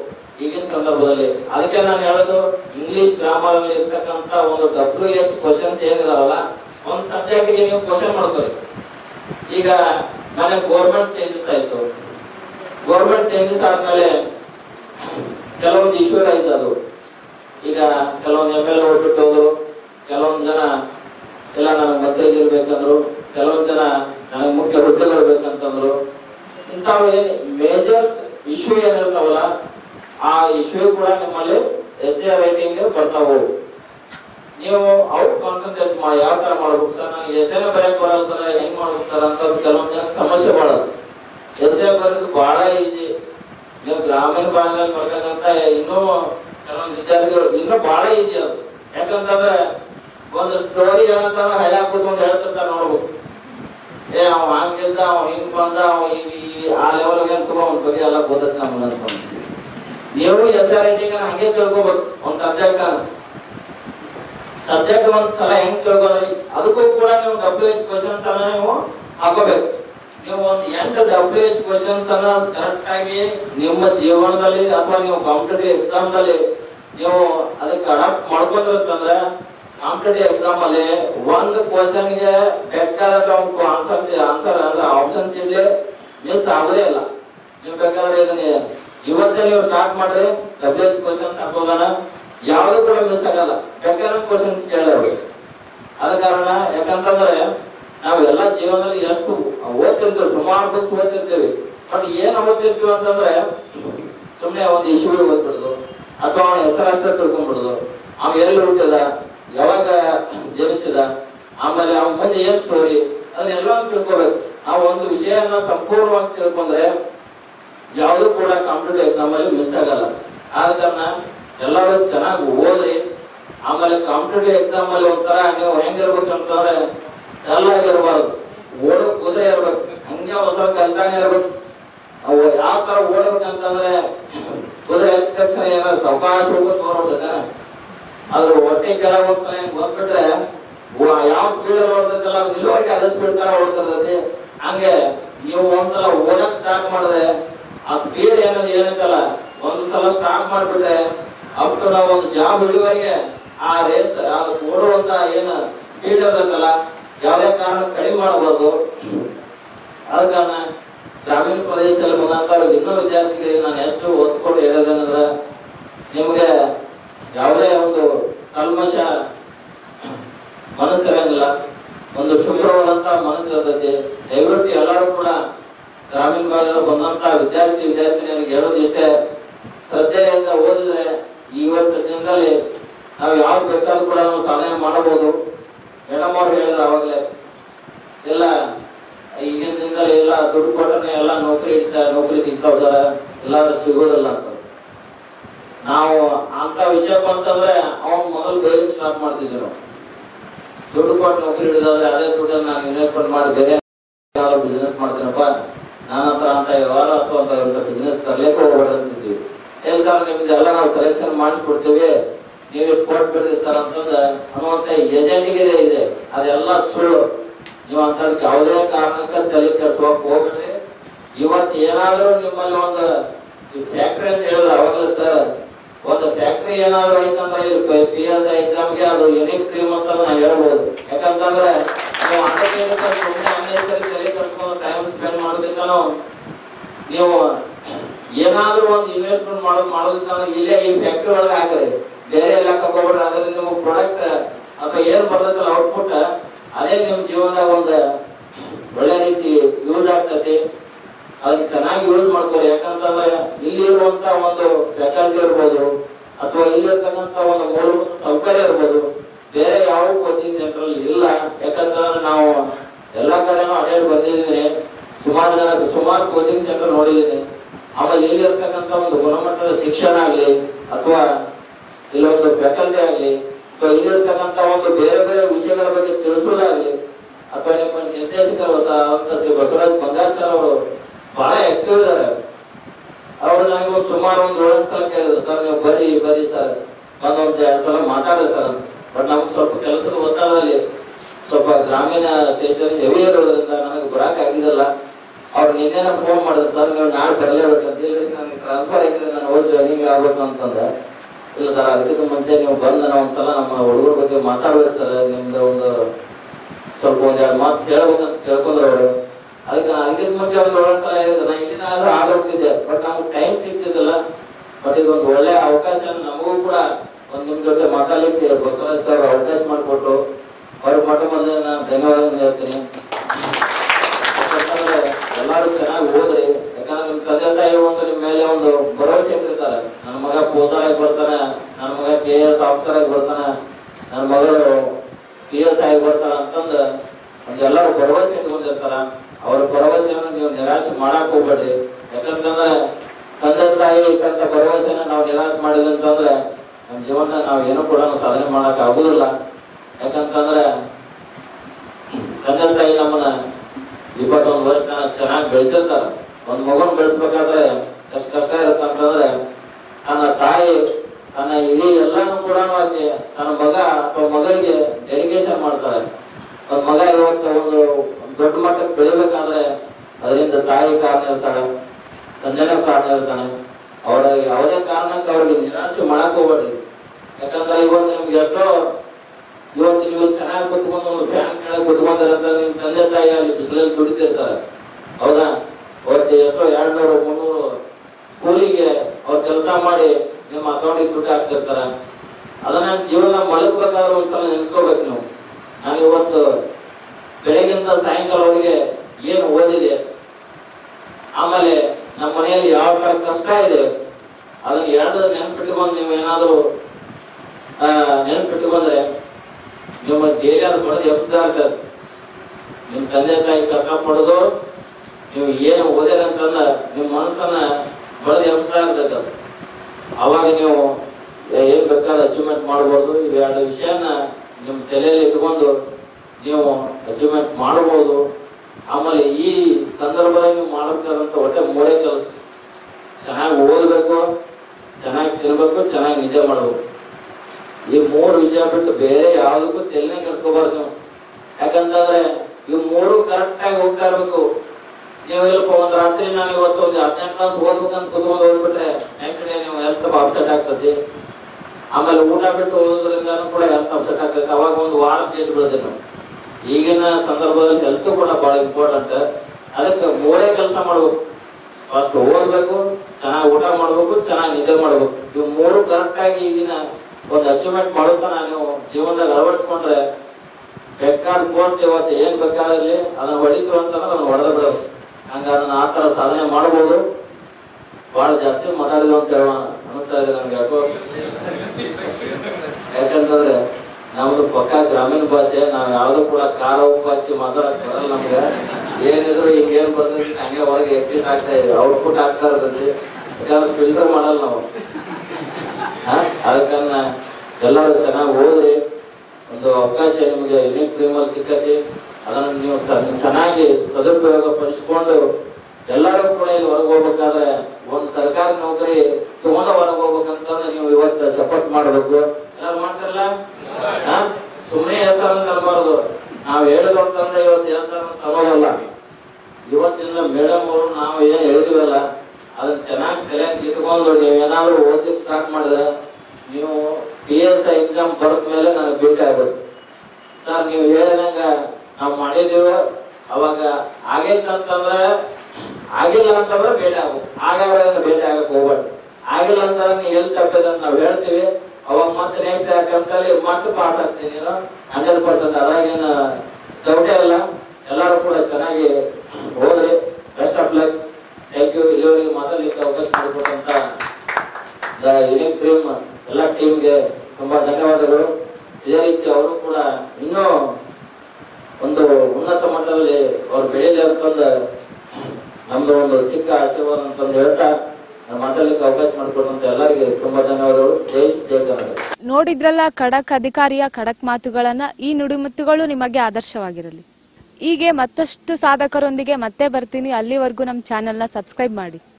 ಈಗಿನ ಸಂದರ್ಭದಲ್ಲಿ ಅದಕ್ಕೆ ನಾನು ಹೇಳೋದು ಇಂಗ್ಲಿಷ್ ಗ್ರಾಮರ್ ಅಲ್ಲಿ ಇರ್ತಕ್ಕಂತ ಒಂದು ಡಬ್ಲ್ಯೂ ಎಚ್ ಕ್ವಶನ್ಸ್ ಏನಿದಾವಲ್ಲ ಒಂದು ಸಬ್ಜೆಕ್ಟ್ ಗೆ ನೀವು ಕ್ವಶನ್ ಮಾಡ್ಕೊಳ್ಳಿ ಈಗ ನನಗೆ ಗೋರ್ಮೆಂಟ್ ಚೇಂಜಸ್ ಆಯ್ತು ಗೋರ್ಮೆಂಟ್ ಚೇಂಜಸ್ ಆದ್ಮೇಲೆ ಕೆಲವೊಂದು ಇಶ್ಯೂ ರೈಸ್ ಅದು ಈಗ ಕೆಲವೊಂದು ಎಮ್ ಎಲ್ ಎ ಹೋಗ್ಬಿಟ್ಟೋದು ಕೆಲವೊಂದು ಜನ ಎಲ್ಲ ನನಗೆ ಮಂತ್ರಿಗೆ ಇರ್ಬೇಕಂದ್ರು ಕೆಲವೊಂದು ಜನ ನನಗೆ ಮುಖ್ಯ ಹುದ್ದೆಗಳು ಬೇಕಂತಂದ್ರು ಇಂಥವು ಏನು ಮೇಜರ್ಸ್ ಇಶ್ಯೂ ಏನಿರ್ತಾವಲ್ಲ ಆ ಇಶ್ಯೂ ಕೂಡ ನಿಮ್ಮಲ್ಲಿ ಎಸ್ ಸಿ ಆರ್ ರೈಟಿಂಗ್ ಬರ್ತಾವು ನೀವು ಅವ್ರು ಕಾನ್ಸಂಟ್ರೇಟ್ ಮಾಡಿ ಯಾವ ತರ ಮಾಡ್ಬೇಕು ಸರ್ ನನಗೆ ಎಸ್ ಎನ ಬರೆಯಕ್ ಬರಲ್ಲ ಸರ್ ಹೆಂಗ್ ಮಾಡ್ಬೇಕು ಸರ್ ಅಂತ ಕೆಲವೊಂದು ಜನಕ್ಕೆ ಸಮಸ್ಯೆ ಮಾಡೋದು ಎಸ್ ಎ ಬರೆದು ಬಹಳ ಈಜಿ ನೀವು ಗ್ರಾಮೀಣ ಭಾಗದಲ್ಲಿ ಬರ್ತಕ್ಕಂತ ಇನ್ನೂ ಕೆಲವೊಂದು ವಿದ್ಯಾರ್ಥಿಗಳು ಇನ್ನೂ ಬಹಳ ಈಜಿ ಅದು ಯಾಕಂತಂದ್ರೆ ಒಂದು ಸ್ಟೋರಿ ಏನಂತಂದ್ರೆ ಹಳ್ಳಿ ಹಾಕ್ಬಿಟ್ಟು ಒಂದು ಹೇಳ್ತಿರ್ತಾರೆ ನೋಡ್ಬೇಕು ಏ ಅವ ಹಂಗಿದ್ದ ಅವ ಹಿಂಗ್ ಬಂದ ಅವ ಈ ಈ- ಆ ಲೆವೆಲ್ ಏನ್ ತಗೋ ಅವ್ನ ಬಗ್ಗೆ ಎಲ್ಲ ಗೊತ್ತೈತಿ ನಮ್ಗೆ ಅನ್ಕೊಂಡು ನೀವು ಎಸ್ ಆರ್ ರೈಟಿಂಗ್ ಹಂಗೆ ತಿಳ್ಕೊಬೇಕು ಒಂದ್ ಸಬ್ಜೆಕ್ಟ್ ಸಬ್ಜೆಕ್ಟ್ ಒಂದ್ ಸಲ ಹೆಂಗ್ ತಿಳ್ಕೊಂಡ್ರಿ ಅದಕ್ಕೂ ಕೂಡ ನೀವು ಡಬ್ಲ್ಯೂ ಎಚ್ ಕ್ವಶನ್ಸ್ ಅನ್ನ ನೀವು ಹಾಕೋಬೇಕು ನೀವು ಒಂದು ಎಂಟು ಡಬ್ಲ್ಯೂ ಎಚ್ ಕ್ವಶನ್ಸ್ ಅನ್ನ ಕರೆಕ್ಟ್ ಆಗಿ ನಿಮ್ಮ ಜೀವನದಲ್ಲಿ ಅಥವಾ ನೀವು ಕಾಂಪಿಟೇಟಿವ್ ಎಕ್ಸಾಮ್ ದಲ್ಲಿ ನೀವು ಅದಕ್ಕೆ ಅಡಾಪ್ಟ್ ಮಾಡ್ಕೊಂಡ್ರಂತಂದ್ರೆ ಕಾಂಪಿಟೇಟಿವ್ ಎಕ್ಸಾಮ್ ಅಲ್ಲಿ ಒಂದು ಕ್ವಶನ್ ಗೆ ಬೇಕಾದ ಆನ್ಸರ್ಸ್ ಆನ್ಸರ್ ಅಂದ್ರೆ ಆಪ್ಷನ್ಸ್ ಇರ್ಲಿ ಮಿಸ್ ಆಗೋದೇ ಇಲ್ಲ ನೀವು ಬೇಕಾದ್ರೆ ಇದನ್ನ ಇವತ್ತೇ ನೀವು ಸ್ಟಾರ್ಟ್ ಮಾಡ್ರಿ ಡಬ್ಲ್ಯೂ ಎಚ್ ಕ್ವಶನ್ಸ್ ಹಾಕೋದನ್ನ ಯಾವ್ದು ಕೂಡ ಮಿಸ್ ಆಗಲ್ಲ ಬೇಕಾದ ಕ್ವಶನ್ಸ್ ಕೇಳೋರು ಅದ ಕಾರಣ ಯಾಕಂತಂದ್ರೆ ನಾವು ಎಲ್ಲ ಜೀವನದಲ್ಲಿ ಎಷ್ಟು ಓದ್ತಿರ್ತೀವಿ ಸುಮಾರು ಬುಕ್ಸ್ ಓದ್ತಿರ್ತೀವಿ ಬಟ್ ಏನ್ ಓದ್ತಿರ್ತೀವಿ ಅಂತಂದ್ರೆ ಸುಮ್ನೆ ಒಂದು ಇಶ್ಯೂ ಓದ್ಬಿಡುದು ಅಥವಾ ಅವನ ಹೆಸರಷ್ಟ ತಿಳ್ಕೊಂಡ್ಬಿಡುದು ಅವ್ನು ಎಲ್ಲಿ ಹುಟ್ಟಿದ ಯಾವಾಗ ಜನಿಸಿದ ಆಮೇಲೆ ಅವ್ನ ಮುಂದೆ ಏನ್ ಸ್ಟೋರಿ ಅದನ್ನೆಲ್ಲ ತಿಳ್ಕೊಬೇಕು ನಾವು ಒಂದು ವಿಷಯನ ಸಂಪೂರ್ಣವಾಗಿ ತಿಳ್ಕೊಂಡ್ರೆ ಯಾವುದು ಕೂಡ ಕಾಂಪಿಟೇಟಿವ್ ಎಕ್ಸಾಮ್ ಅಲ್ಲಿ ಮಿಸ್ ಆಗಲ್ಲ ಆದ ಕಾರಣ ಎಲ್ಲರೂ ಚೆನ್ನಾಗಿ ಓದ್ರಿ ಆಮೇಲೆ ಕಾಂಪಿಟೇಟಿವ್ ಎಕ್ಸಾಮ್ ಅಲ್ಲಿ ಒಂಥರ ನೀವು ಹೆಂಗಿರ್ಬೇಕು ಅಂತಂದ್ರೆ ಎಲ್ಲ ಇರಬಾರ್ದು ಓಡೋ ಕುದುರೆ ಇರ್ಬೇಕು ಹಂಗೆ ಹೊಸ ಕಲ್ತಾನೆ ಇರ್ಬೇಕು ಅವು ಯಾವ ತರ ಓಡ್ಬೇಕಂತಂದ್ರೆ ಕುದುರೆ ಎದ್ದ ತಕ್ಷಣ ಏನಾದ್ರು ಸಾವಕಾಶ ಹೋಗೋದು ನೋಡ್ಬಿಡ್ತಾನೆ ಅದ್ರ ಹೊಟ್ಟೆ ಕೆಳಗೆ ಹೋಗ್ತಾನೆ ಬಂದ್ಬಿಟ್ರೆ ಯಾವ ಸ್ಪೀಡ್ ಅಲ್ಲಿ ಓಡ್ತೈತಲ್ಲ ಅದು ನಿಲ್ಲುವರೆಗೆ ಅದೇ ಸ್ಪೀಡ್ ತರ ಓಡ್ತಿರ್ತೈತಿ ಹಂಗೆ ನೀವು ಒಂದ್ಸಲ ಓದಕ್ ಸ್ಟಾರ್ಟ್ ಮಾಡಿದ್ರೆ ಆ ಸ್ಪೀಡ್ ಏನದು ಏನೈತಲ್ಲ ಒಂದ್ ಸಲ ಸ್ಟಾರ್ಟ್ ಮಾಡ್ಬಿಟ್ರೆ ಅಪ್ ಟು ನಾವು ಒಂದು ಜಾಬ್ ಹಿಡಿಯುವರೆಗೆ ಆ ರೇಸ್ ಅದು ಓಡುವಂತ ಏನು ಸ್ಪೀಡ್ ಇರ್ತೈತಲ್ಲ ಯಾವುದೇ ಕಾರಣ ಕಡಿಮೆ ಮಾಡಬಾರ್ದು ಆದ ಕಾರಣ ಗ್ರಾಮೀಣ ಪ್ರದೇಶದಲ್ಲಿ ಬಂದಂತವ್ರಿಗೆ ಇನ್ನೂ ವಿದ್ಯಾರ್ಥಿಗಳಿಗೆ ನಾನು ಹೆಚ್ಚು ಒತ್ತು ಕೊಟ್ಟು ಹೇಳೋದೇನಂದ್ರೆ ನಿಮಗೆ ಯಾವುದೇ ಒಂದು ಕಲ್ಮಶ ಮನಸ್ಸಿರಂಗಿಲ್ಲ ಒಂದು ಶುಭ್ರವಾದಂತ ಮನಸ್ಸು ಇರ್ತೈತಿ ದಯವಿಟ್ಟು ಎಲ್ಲರೂ ಕೂಡ ಗ್ರಾಮೀಣ ಭಾಗದಲ್ಲಿ ಬಂದಂತ ವಿದ್ಯಾರ್ಥಿ ವಿದ್ಯಾರ್ಥಿನಿಯರಿಗೆ ಹೇಳೋದು ಇಷ್ಟೇ ಶ್ರದ್ಧೆಯಿಂದ ಓದಿದ್ರೆ ಇವತ್ತು ದಿನದಲ್ಲಿ ನಾವು ಯಾವ್ದು ಬೇಕಾದ್ರೂ ಕೂಡ ನಾವು ಸಾಧನೆ ಮಾಡಬಹುದು ಮೇಡಮ್ ಅವ್ರು ಹೇಳಿದ್ರು ಅವಾಗಲೇ ಎಲ್ಲ ಈಗಿನ ದಿನದಲ್ಲಿ ಎಲ್ಲ ದುಡ್ಡು ಕೊಟ್ಟರೆ ಎಲ್ಲ ನೌಕರಿ ಇಡ್ತಾ ನೌಕರಿ ಸಿಗ್ತಾವ ಸರ ಎಲ್ಲಾದ್ರೂ ಸಿಗೋದಿಲ್ಲ ಅಂತ ನಾವು ಅಂತ ವಿಷಯ ಬಂತಂದ್ರೆ ಅವ್ನು ಮೊದಲು ಬೇರೆ ಸ್ಟಾರ್ಟ್ ಮಾಡ್ತಿದ್ವಿ ನಾವು ದುಡ್ಡು ಕೊಟ್ಟು ನೌಕರಿ ಹಿಡಿದಾದ್ರೆ ಅದೇ ದುಡ್ಡನ್ನ ನಾನು ಇನ್ವೆಸ್ಟ್ಮೆಂಟ್ ಮಾಡಿ ಬೇರೆ ಯಾವ್ದಾದ್ರು ಬಿಸ್ನೆಸ್ ಮಾಡ್ತೀನಪ್ಪ ನನ್ನ ಹತ್ರ ಅಂತ ವ್ಯವಹಾರ ಅಥವಾ ಅಂತ ಬಿಸ್ನೆಸ್ ತರ್ಲಿಕ್ಕೆ ಹೋಗ್ಬೇಡ ಅಂತಿದ್ವಿ ಎಲ್ಲಿ ಸರ್ ನಿಮ್ದು ಎಲ್ಲ ನಾವು ಸೆಲೆಕ್ಷನ್ ಮಾಡಿಸ್ಬಿಡ್ತೀವಿ ನೀವು ಎಷ್ಟು ಕೊಟ್ಬಿಡ್ರಿ ಸರ್ ಅಂತಂದ್ರೆ ಅನ್ನುವಂತ ಏಜೆಂಟಿಗೆ ಇದೆ ಅದೆಲ್ಲ ಸುಳ್ಳು ನೀವು ಅಂತದಕ್ಕೆ ಯಾವುದೇ ಕಾರಣಕ್ಕೆ ತಲೆ ಕೆಡ್ಸೋಕ್ ಹೋಗ್ಬೇಡ್ರಿ ಇವತ್ತು ಏನಾದ್ರೂ ನಿಮ್ಮಲ್ಲಿ ಒಂದು ಫ್ಯಾಕ್ಟ್ರಿ ಅಂತ ಹೇಳಿದ್ರೆ ಅವಾಗಲೇ ಸರ್ ಒಂದು ಫ್ಯಾಕ್ಟ್ರಿ ಏನಾದ್ರು ಐತಂದ್ರೆ ಇಲ್ಲಿ ಪಿ ಎಸ್ ಐ ಎಕ್ಸಾಮ್ಗೆ ಅದು ಯುನಿಕ್ ಕ್ರೀಮ್ ಅಂತ ನಾವು ಹೇಳ್ಬೋದು ಯಾಕಂತಂದ್ರೆ ನೀವು ಅದಕ್ಕೆ ಇದಕ್ಕೆ ಸುಮ್ಮನೆ ಅನ್ನೆಸರಿ ತಲೆ ಕೆಡ್ಸ್ಕೊಂಡು ಟೈಮ್ ಸ್ಪೆಂಡ್ ಮಾಡೋದಕ್ಕಾನು ನೀವು ಏನಾದ್ರೂ ಒಂದು ಇನ್ವೆಸ್ಟ್ಮೆಂಟ್ ಮಾಡೋದು ಮಾಡೋದಕ್ಕಂದ್ರೆ ಇಲ್ಲೇ ಈ ಫ್ಯಾಕ್ಟ್ರಿ ಒಳಗೆ ಹಾಕ್ರಿ ಬೇರೆ ಎಲ್ಲ ತಗೋಬಿಡ್ರಿ ಅದರಿಂದ ನಿಮಗೆ ಪ್ರಾಡಕ್ಟ್ ಅಥವಾ ಏನ್ ಬರ್ತೈತಲ್ಲ ಔಟ್ಪುಟ್ ಅದೇ ನಿಮ್ ಜೀವನದಾಗ ಒಂದು ಒಳ್ಳೆ ರೀತಿ ಯೂಸ್ ಆಗ್ತೈತಿ ಅದನ್ನ ಚೆನ್ನಾಗಿ ಯೂಸ್ ಮಾಡ್ಕೋರಿ ಯಾಕಂತಂದ್ರೆ ಇಲ್ಲಿ ಇರುವಂತ ಒಂದು ಫ್ಯಾಕಲ್ಟಿ ಇರ್ಬೋದು ಅಥವಾ ಇಲ್ಲಿರ್ತಕ್ಕಂಥ ಒಂದು ಮೂಲಭೂತ ಸೌಕರ್ಯ ಇರ್ಬೋದು ಬೇರೆ ಯಾವ ಕೋಚಿಂಗ್ ಸೆಂಟರ್ ಅಲ್ಲಿ ಇಲ್ಲ ಯಾಕಂತಂದ್ರೆ ನಾವು ಎಲ್ಲಾ ಕಡೆನೂ ಅಡ್ಡಾಡಿ ಬಂದಿದ್ದೀನಿ ಸುಮಾರು ಜನ ಸುಮಾರು ಕೋಚಿಂಗ್ ಸೆಂಟರ್ ನೋಡಿದ್ದೀನಿ ಆಮೇಲೆ ಇಲ್ಲಿ ಇರ್ತಕ್ಕಂಥ ಒಂದು ಗುಣಮಟ್ಟದ ಶಿಕ್ಷಣ ಆಗ್ಲಿ ಅಥವಾ ಇಲ್ಲೊಂದು ಫ್ಯಾಕಲ್ಟಿ ಆಗ್ಲಿ ಅಥವಾ ಇಲ್ಲಿರ್ತಕ್ಕಂಥ ಒಂದು ಬೇರೆ ಬೇರೆ ವಿಷಯಗಳ ಬಗ್ಗೆ ತಿಳಿಸೋದಾಗ್ಲಿ ಅಥವಾ ನಿಮ್ಮ ನಿರ್ದೇಶಕರು ಹೊಸ ಅಂತ ಶ್ರೀ ಬಸವರಾಜ್ ಬಂಗಾರ್ ಸರ್ ಅವರು ಬಹಳ ಆಕ್ಟಿವ್ ಇದಾರೆ ಅವ್ರು ನನಗೆ ಒಂದು ಸುಮಾರು ಒಂದು ಏಳು ಸಲ ಕೇಳಿದ್ರು ಸರ್ ನೀವು ಬರ್ರಿ ಬರ್ರಿ ಸರ್ ಬಂದ್ ಒಂದ್ ಎರಡ್ ಸಲ ಮಾತಾಡ್ರಿ ಸರ್ ಬಟ್ ನಮ್ಗೆ ಸ್ವಲ್ಪ ಕೆಲಸದ ಒತ್ತಡದಲ್ಲಿ ಸ್ವಲ್ಪ ಗ್ರಾಮೀಣ ಸ್ಟೇಷನ್ ಹೆವಿ ಇರೋದ್ರಿಂದ ನನಗೆ ಬರಕ್ ಆಗಿದಲ್ಲ ಅವ್ರು ನಿನ್ನೆನ ಫೋನ್ ಮಾಡಿದ್ರು ಸರ್ ನೀವು ನಾಳೆ ಬರಲೇಬೇಕಂತ ಇಲ್ರಿ ನನಗೆ ಟ್ರಾನ್ಸ್ಫರ್ ಆಗಿದೆ ನಾನು ಹೋಗಿ ಜಾಯ್ನಿಂಗ್ ಆಗ್ಬೇಕು ಅಂತಂದ್ರೆ ಇಲ್ಲ ಸರ್ ಅದಕ್ಕಿಂತ ಮುಂಚೆ ನೀವು ಬಂದು ನಾವು ಒಂದ್ಸಲ ನಮ್ಮ ಹುಡುಗರ ಬಗ್ಗೆ ಮಾತಾಡ್ಬೇಕು ಸರ್ ನಿಮ್ದು ಒಂದು ಸ್ವಲ್ಪ ಒಂದ್ ಎರಡು ಮಾತು ಹೇಳ್ಬೇಕಂತ ಕೇಳ್ಕೊಂಡ್ರು ಅವರು ಅದಕ್ಕೆ ನಾನು ಅದಕ್ಕಿಂತ ಮುಂಚೆ ಒಂದು ಒಳ್ಳೆ ಸಲ ಹೇಳಿದ್ರು ನಾ ಇಲ್ಲಿನ ಆದ್ರೂ ಆಗೋಗ್ತಿದ್ದೆ ಬಟ್ ನಮ್ಗೆ ಟೈಮ್ ಸಿಗ್ತಿದ್ದಿಲ್ಲ ಬಟ್ ಇದೊಂದು ಒಳ್ಳೆ ಅವಕಾಶ ನಮಗೂ ಕೂಡ ಒಂದು ನಿಮ್ ಜೊತೆ ಮಾತಾಡ್ಲಿಕ್ಕೆ ಬಸವರಾಜ್ ಸರ್ ಅವಕಾಶ ಮಾಡಿಕೊಟ್ರು ಅವ್ರ ಮಠ ಬಂದ ನಾನು ಧನ್ಯವಾದ ಹೇಳ್ತೀನಿ ಯಾಕಂತಂದ್ರೆ ಎಲ್ಲಾರು ಚೆನ್ನಾಗಿ ಓದ್ರಿ ಯಾಕಂದ್ರೆ ನಿಮ್ ತಂದೆ ತಾಯಿ ಒಂದು ನಿಮ್ ಮೇಲೆ ಒಂದು ಭರವಸೆ ಇಟ್ಟಿರ್ತಾರೆ ನನ್ನ ಮಗ ಪೋತಾರ್ ಆಗಿ ಬರ್ತಾನೆ ನನ್ನ ಮಗ ಕೆ ಎಸ್ ಆಫೀಸರ್ ಆಗಿ ಬರ್ತಾನೆ ನನ್ನ ಮಗಳು ಪಿ ಎಸ್ ಆಗಿ ಬರ್ತಾಳ ಅಂತಂದ ಒಂದು ಎಲ್ಲರೂ ಭರವಸೆ ಇಟ್ಕೊಂಡಿರ್ತಾರ ಅವ್ರ ಭರವಸೆಯನ್ನು ನೀವು ನಿರಾಶೆ ಮಾಡಕ್ ಹೋಗ್ಬೇಡ್ರಿ ಯಾಕಂತಂದ್ರೆ ತಂದೆ ತಾಯಿ ಇಟ್ಟಂತ ಭರವಸೆನ ನಾವು ನಿರಾಶೆ ಮಾಡಿದಂತಂದ್ರೆ ನಮ್ಮ ಜೀವನದಾಗ ನಾವು ಏನೂ ಕೂಡ ಸಾಧನೆ ಮಾಡಕ್ ಆಗುದಿಲ್ಲ ಯಾಕಂತಂದ್ರೆ ತಂದೆ ತಾಯಿ ನಮ್ಮನ್ನ ಇಪ್ಪತ್ತೊಂದು ವರ್ಷ ತನಕ ಚೆನ್ನಾಗಿ ಬೆಳೆಸಿರ್ತಾರ ಒಂದ್ ಮಗುನ ಬೆಳೆಸ್ಬೇಕಾದ್ರೆ ಎಷ್ಟು ಕಷ್ಟ ಇರುತ್ತೆ ಅಂತಂದ್ರೆ ತನ್ನ ತಾಯಿ ತನ್ನ ಇಡೀ ಎಲ್ಲಾನು ಕೂಡ ಆಕೆ ತನ್ನ ಮಗ ಅಥವಾ ಮಗಳಿಗೆ ಡೆಡಿಕೇಶನ್ ಮಾಡ್ತಾರೆ ಒಂದ್ ಮಗ ಇವತ್ತು ಒಂದು ದೊಡ್ಡ ಮಟ್ಟಕ್ಕೆ ಬೆಳಿಬೇಕಾದ್ರೆ ಅದರಿಂದ ತಾಯಿ ಕಾರಣ ಇರ್ತಾಳೆ ತಂದೆನೂ ಕಾರಣ ಇರ್ತಾನೆ ಅವರ ಯಾವುದೇ ಕಾರಣಕ್ಕೆ ಅವ್ರಿಗೆ ನಿರಾಶೆ ಮಾಡಕ್ ಹೋಗ್ಬೇಡ್ರಿ ಯಾಕಂದ್ರೆ ಇವತ್ತು ನಿಮ್ಗೆ ಎಷ್ಟೋ ಇವತ್ತು ನೀವು ಇಲ್ಲಿ ಚೆನ್ನಾಗಿ ಕುತ್ಕೊಂಡು ಒಂದು ಫ್ಯಾನ್ ಕೆಳಗೆ ಕುತ್ಕೊಂಡಿರಂತ ನಿಮ್ ತಂದೆ ತಾಯಿ ಅಲ್ಲಿ ಬಿಸಿಲಲ್ಲಿ ದುಡಿತಿರ್ತಾರೆ ಹೌದಾ ಅವತ್ತು ಎಷ್ಟೋ ಎರಡ್ ನೂರು ಮುನ್ನೂರು ಕೂಲಿಗೆ ಅವ್ರು ಕೆಲಸ ಮಾಡಿ ನಿಮ್ಮ ಅಕೌಂಟಿಗೆ ದುಡ್ಡು ಹಾಕ್ತಿರ್ತಾರ ಅದನ್ನ ಜೀವನ ಮಲಗ್ಬೇಕಾದ್ರೆ ಒಂದ್ಸಲ ನೆನ್ಸ್ಕೋಬೇಕು ನೀವು ನಾನು ಇವತ್ತು ಬೆಳಗಿಂದ ಸಾಯಂಕಾಲವರೆಗೆ ಏನು ಓದಿದೆ ಆಮೇಲೆ ನಮ್ಮ ಮನೆಯಲ್ಲಿ ಯಾವ ತರ ಕಷ್ಟ ಇದೆ ಅದನ್ನ ಎರಡು ನೆನ್ಪಿಟ್ಕೊಂಡು ನೀವು ಏನಾದ್ರು ಆ ನೆನ್ಪಿಟ್ಕೊಂಡ್ರೆ ನಿಮ್ಮ ಡೈಲಿ ಅದು ಪಡೆದು ಎಬ್ಸ್ತಾ ಇರ್ತದೆ ನಿಮ್ ತಂದೆ ತಾಯಿ ಕಷ್ಟ ಪಡೋದು ನೀವು ಏನು ಓದಿರ ಅಂತಂದ್ರೆ ನಿಮ್ಮ ಮನಸ್ಸನ್ನ ಬರೆದು ಎಬ್ಸ್ತಾ ಇರ್ತೈತೆ ಅದು ಅವಾಗ ನೀವು ಏನ್ ಬೇಕಾದ ಅಚೀವ್ಮೆಂಟ್ ಮಾಡ್ಬೋದು ಇವೆರಡು ವಿಷಯನ ನಿಮ್ಮ ತಲೆಯಲ್ಲಿ ಇಟ್ಕೊಂಡು ನೀವು ಅಚೀವ್ಮೆಂಟ್ ಮಾಡ್ಬೋದು ಆಮೇಲೆ ಈ ಸಂದರ್ಭದಲ್ಲಿ ನೀವು ಮಾಡಬೇಕಾದಂತ ಒಟ್ಟೆ ಮೂರೇ ಕೆಲಸ ಚೆನ್ನಾಗಿ ಓದಬೇಕು ಚೆನ್ನಾಗಿ ತಿನ್ಬೇಕು ಚೆನ್ನಾಗಿ ನಿದ್ದೆ ಮಾಡ್ಬೇಕು ಈ ಮೂರು ವಿಷಯ ಬಿಟ್ಟು ಬೇರೆ ಯಾವುದಕ್ಕೂ ತಲೆನೇ ಕೆಲ್ಸ್ಕೋಬಾರ್ದು ನೀವು ಯಾಕಂತಂದ್ರೆ ಇವ್ ಮೂರು ಕರೆಕ್ಟ್ ಆಗಿ ಹೋಗ್ತಾ ಇರ್ಬೇಕು ನೀವು ಇಲ್ಲಪ್ಪ ಒಂದ್ ರಾತ್ರಿ ನಾನು ಇವತ್ತು ಒಂದು ಹದಿನೆಂಟು ತಾಸು ಓದ್ಬೇಕಂತ ಕುತ್ಕೊಂಡು ಓದ್ಬಿಟ್ರೆ ನೆಕ್ಸ್ಟ್ ಡೇ ನೀವು ಹೆಲ್ತ್ ಅಪ್ಸೆಟ್ ಆಗ್ತದೆ ಆಮೇಲೆ ಊಟ ಬಿಟ್ಟು ಓದೋದ್ರಿಂದನೂ ಕೂಡ ಹೆಲ್ತ್ ಅಪ್ಸೆಟ್ ಆಗ್ತದೆ ಅವಾಗ ಒಂದು ವಾರ ಜೇಟ್ ಬೀಳ್ತೇವೆ ನಾವು ಈಗಿನ ಸಂದರ್ಭದಲ್ಲಿ ಹೆಲ್ತ್ ಕೂಡ ಬಹಳ ಇಂಪಾರ್ಟೆಂಟ್ ಅದಕ್ಕೆ ಮೂರೇ ಕೆಲಸ ಮಾಡ್ಬೇಕು ಫಸ್ಟ್ ಓದ್ಬೇಕು ಚೆನ್ನಾಗಿ ಊಟ ಮಾಡ್ಬೇಕು ಚೆನ್ನಾಗಿ ನಿದ್ದೆ ಮಾಡ್ಬೇಕು ಇವು ಮೂರು ಕರೆಕ್ಟ್ ಆಗಿ ಈಗಿನ ಒಂದು ಅಚೀವ್ಮೆಂಟ್ ಮಾಡುತ್ತಾನ ನೀವು ಜೀವನದಾಗ ಅಳವಡಿಸ್ಕೊಂಡ್ರೆ ಬೇಕಾದ ಪೋಸ್ಟ್ ಇವತ್ತು ಏನ್ ಬೇಕಾದಲ್ಲಿ ಅದನ್ನ ಹೊಡಿತು ಅಂತಂದ್ರೆ ಅದನ್ನ ಹೊಡೆದ ಬಿಡೋದು ಹಂಗ ಅದನ್ನ ಆ ತರ ಸಾಧನೆ ಮಾಡ್ಬೋದು ಬಹಳ ಜಾಸ್ತಿ ಮಾತಾಡಿದ್ವು ಅಂತ ಹೇಳೋಣ ಅನಿಸ್ತಾ ಇದೆ ನನ್ಗೆ ಯಾಕೋ ಯಾಕಂತಂದ್ರೆ ನಮ್ದು ಪಕ್ಕ ಗ್ರಾಮೀಣ ಭಾಷೆ ನಾವ್ ಯಾವ್ದು ಕೂಡ ಖಾರ ಉಪ್ಪು ಹಚ್ಚಿ ಮಾತಾಡಕ್ ಬರಲ್ಲ ನಮ್ಗೆ ಏನಿದ್ರು ಈಗ ಏನ್ ಬರ್ತೈತಿ ಹಂಗೆ ಹೊರಗೆ ಎಕ್ಸಿಟ್ ಆಗ್ತಾ ಇದೆ ಔಟ್ಪುಟ್ ಆಗ್ತಾ ಇರ್ತೈತಿ ಯಾಕಂದ್ರೆ ಫಿಲ್ಟರ್ ಮಾಡಲ್ಲ ನಾವು ಹಾ? ಅದಕ್ಕನ್ನ ಎಲ್ಲರೂ ಚೆನ್ನಾಗಿ ಓದ್ರಿ ಒಂದು ಅವಕಾಶ ನಿಮಗೆ ಯುನಿಕ್ ಪ್ರೀಮಲ್ ಸಿಕ್ಕತಿ ಅದನ್ನ ನೀವು ಸ- ಚೆನ್ನಾಗಿ ಸದುಪಯೋಗ ಪಡಿಸ್ಕೊಂಡು ಎಲ್ಲರೂ ಕೂಡ ಇಲ್ಲಿ ಹೊರಗೆ ಹೋಗ್ಬೇಕಾದ್ರೆ ಒಂದು ಸರ್ಕಾರಿ ನೌಕರಿ ತಗೊಂಡ ಹೊರಗೆ ಹೋಗ್ಬೇಕಂತಂದ್ರೆ ನೀವು ಇವತ್ತು ಸಪೋರ್ಟ್ ಮಾಡ್ಬೇಕು ಎಲ್ಲರೂ ಮಾಡ್ತಾರಲ್ಲ ಹಾ? ಸುಮ್ನೆ ಹೆಸರನ್ನ ಅನ್ಬಾರ್ದು ನಾವ್ ಹೇಳಿದ್ರು ಅಂತಂದ್ರೆ ಇವತ್ತು ಹೆಸರನ್ನ ತರೋದಲ್ಲ ಇವತ್ತಿನ ಮೇಡಮ್ ಅವರು ನಾವು ಏನ್ ಹೇಳಿದಿವಲ್ಲ ಅದನ್ನ ಚೆನ್ನಾಗಿ ತಲೆಯಾಗಿ ಇಟ್ಕೊಂಡು ನೀವೇನಾದ್ರೂ ಓದ್ಲಿಕ್ಕೆ ಸ್ಟಾರ್ಟ್ ಮಾಡಿದ್ರೆ ನೀವು ಪಿ ಎಸ್ ಐ ಎಕ್ಸಾಮ್ ಬರೆದ ಮೇಲೆ ನನಗೆ ಭೇಟಿ ಆಗ್ಬೇಕು ಸರ್ ನೀವು ಹೇಳಿದಂಗ ನಾವು ಮಾಡಿದೀವಿ ಅವಾಗ ಆಗಿತ್ತಂತಂದ್ರೆ ಆಗಿಲ್ಲ ಅಂತಂದ್ರೆ ಭೇಟಿ ಆಗ್ಬೇಕು ಆಗವ್ರ ಭೇಟಿ ಆಗಕ್ ಹೋಗ್ಬೇಡಿ ಆಗಿಲ್ಲ ಅಂತಂದ್ರೆ ನೀವು ಎಲ್ಲಿ ತಪ್ಪಿದೆ ಅಂತ ನಾವು ಹೇಳ್ತೀವಿ ಅವಾಗ ಮತ್ತೆ ನೆಕ್ಸ್ಟ್ ಅಟೆಂಪ್ಟ್ ಅಲ್ಲಿ ಮತ್ತೆ ಪಾಸ್ ಆಗ್ತೀನಿ ನೀನು ಹಂಡ್ರೆಡ್ ಪರ್ಸೆಂಟ್ ಅದ್ರಾಗೇನು ಡೌಟೇ ಇಲ್ಲ ಎಲ್ಲರೂ ಕೂಡ ಚೆನ್ನಾಗಿ ಹೋದ್ರಿ best of luck thank you ಇಲ್ಲಿವರೆಗೆ ಮಾತಾಡ್ಲಿಕ್ಕೆ ಅವಕಾಶ ಮಾಡಿಕೊಟ್ಟಂತ ದ ಯುನಿಕ್ ಡ್ರೀಮ್ ಎಲ್ಲ ಟೀಮ್ಗೆ ತುಂಬಾ ಧನ್ಯವಾದಗಳು ಇದೇ ರೀತಿ ಅವರು ಕೂಡ ಇನ್ನೂ ಒಂದು ಉನ್ನತ ಮಟ್ಟದಲ್ಲಿ ಅವ್ರು ಬೆಳೀಲಿ ಅಂತಂದು ನಮ್ದು ಒಂದು ಚಿಕ್ಕ ಆಶೀರ್ವಾದ ಅಂತಂದು ಹೇಳ್ತಾ ನಾನು ಮಾತಾಡ್ಲಿಕ್ಕೆ ಅವಕಾಶ ಮಾಡಿಕೊಟ್ಟಂತ ಎಲ್ಲರಿಗೆ ತುಂಬಾ ಧನ್ಯವಾದಗಳು ಜೈ ಜೈ ಕನ್ನಡ ನೋಡಿದ್ರಲ್ಲ ಖಡಕ್ ಅಧಿಕಾರಿಯ ಖಡಕ್ ಮಾತುಗಳನ್ನ ಈ ನುಡಿಮುತ್ತುಗಳು ನಿಮಗೆ ಆದರ್ಶವಾಗಿರಲಿ ಹೀಗೆ ಮತ್ತಷ್ಟು ಸಾಧಕರೊಂದಿಗೆ ಮತ್ತೆ ಬರ್ತೀನಿ ಅಲ್ಲಿವರೆಗೂ ನಮ್ಮ ಚಾನೆಲ್ನ ಸಬ್ಸ್ಕ್ರೈಬ್ ಮಾಡಿ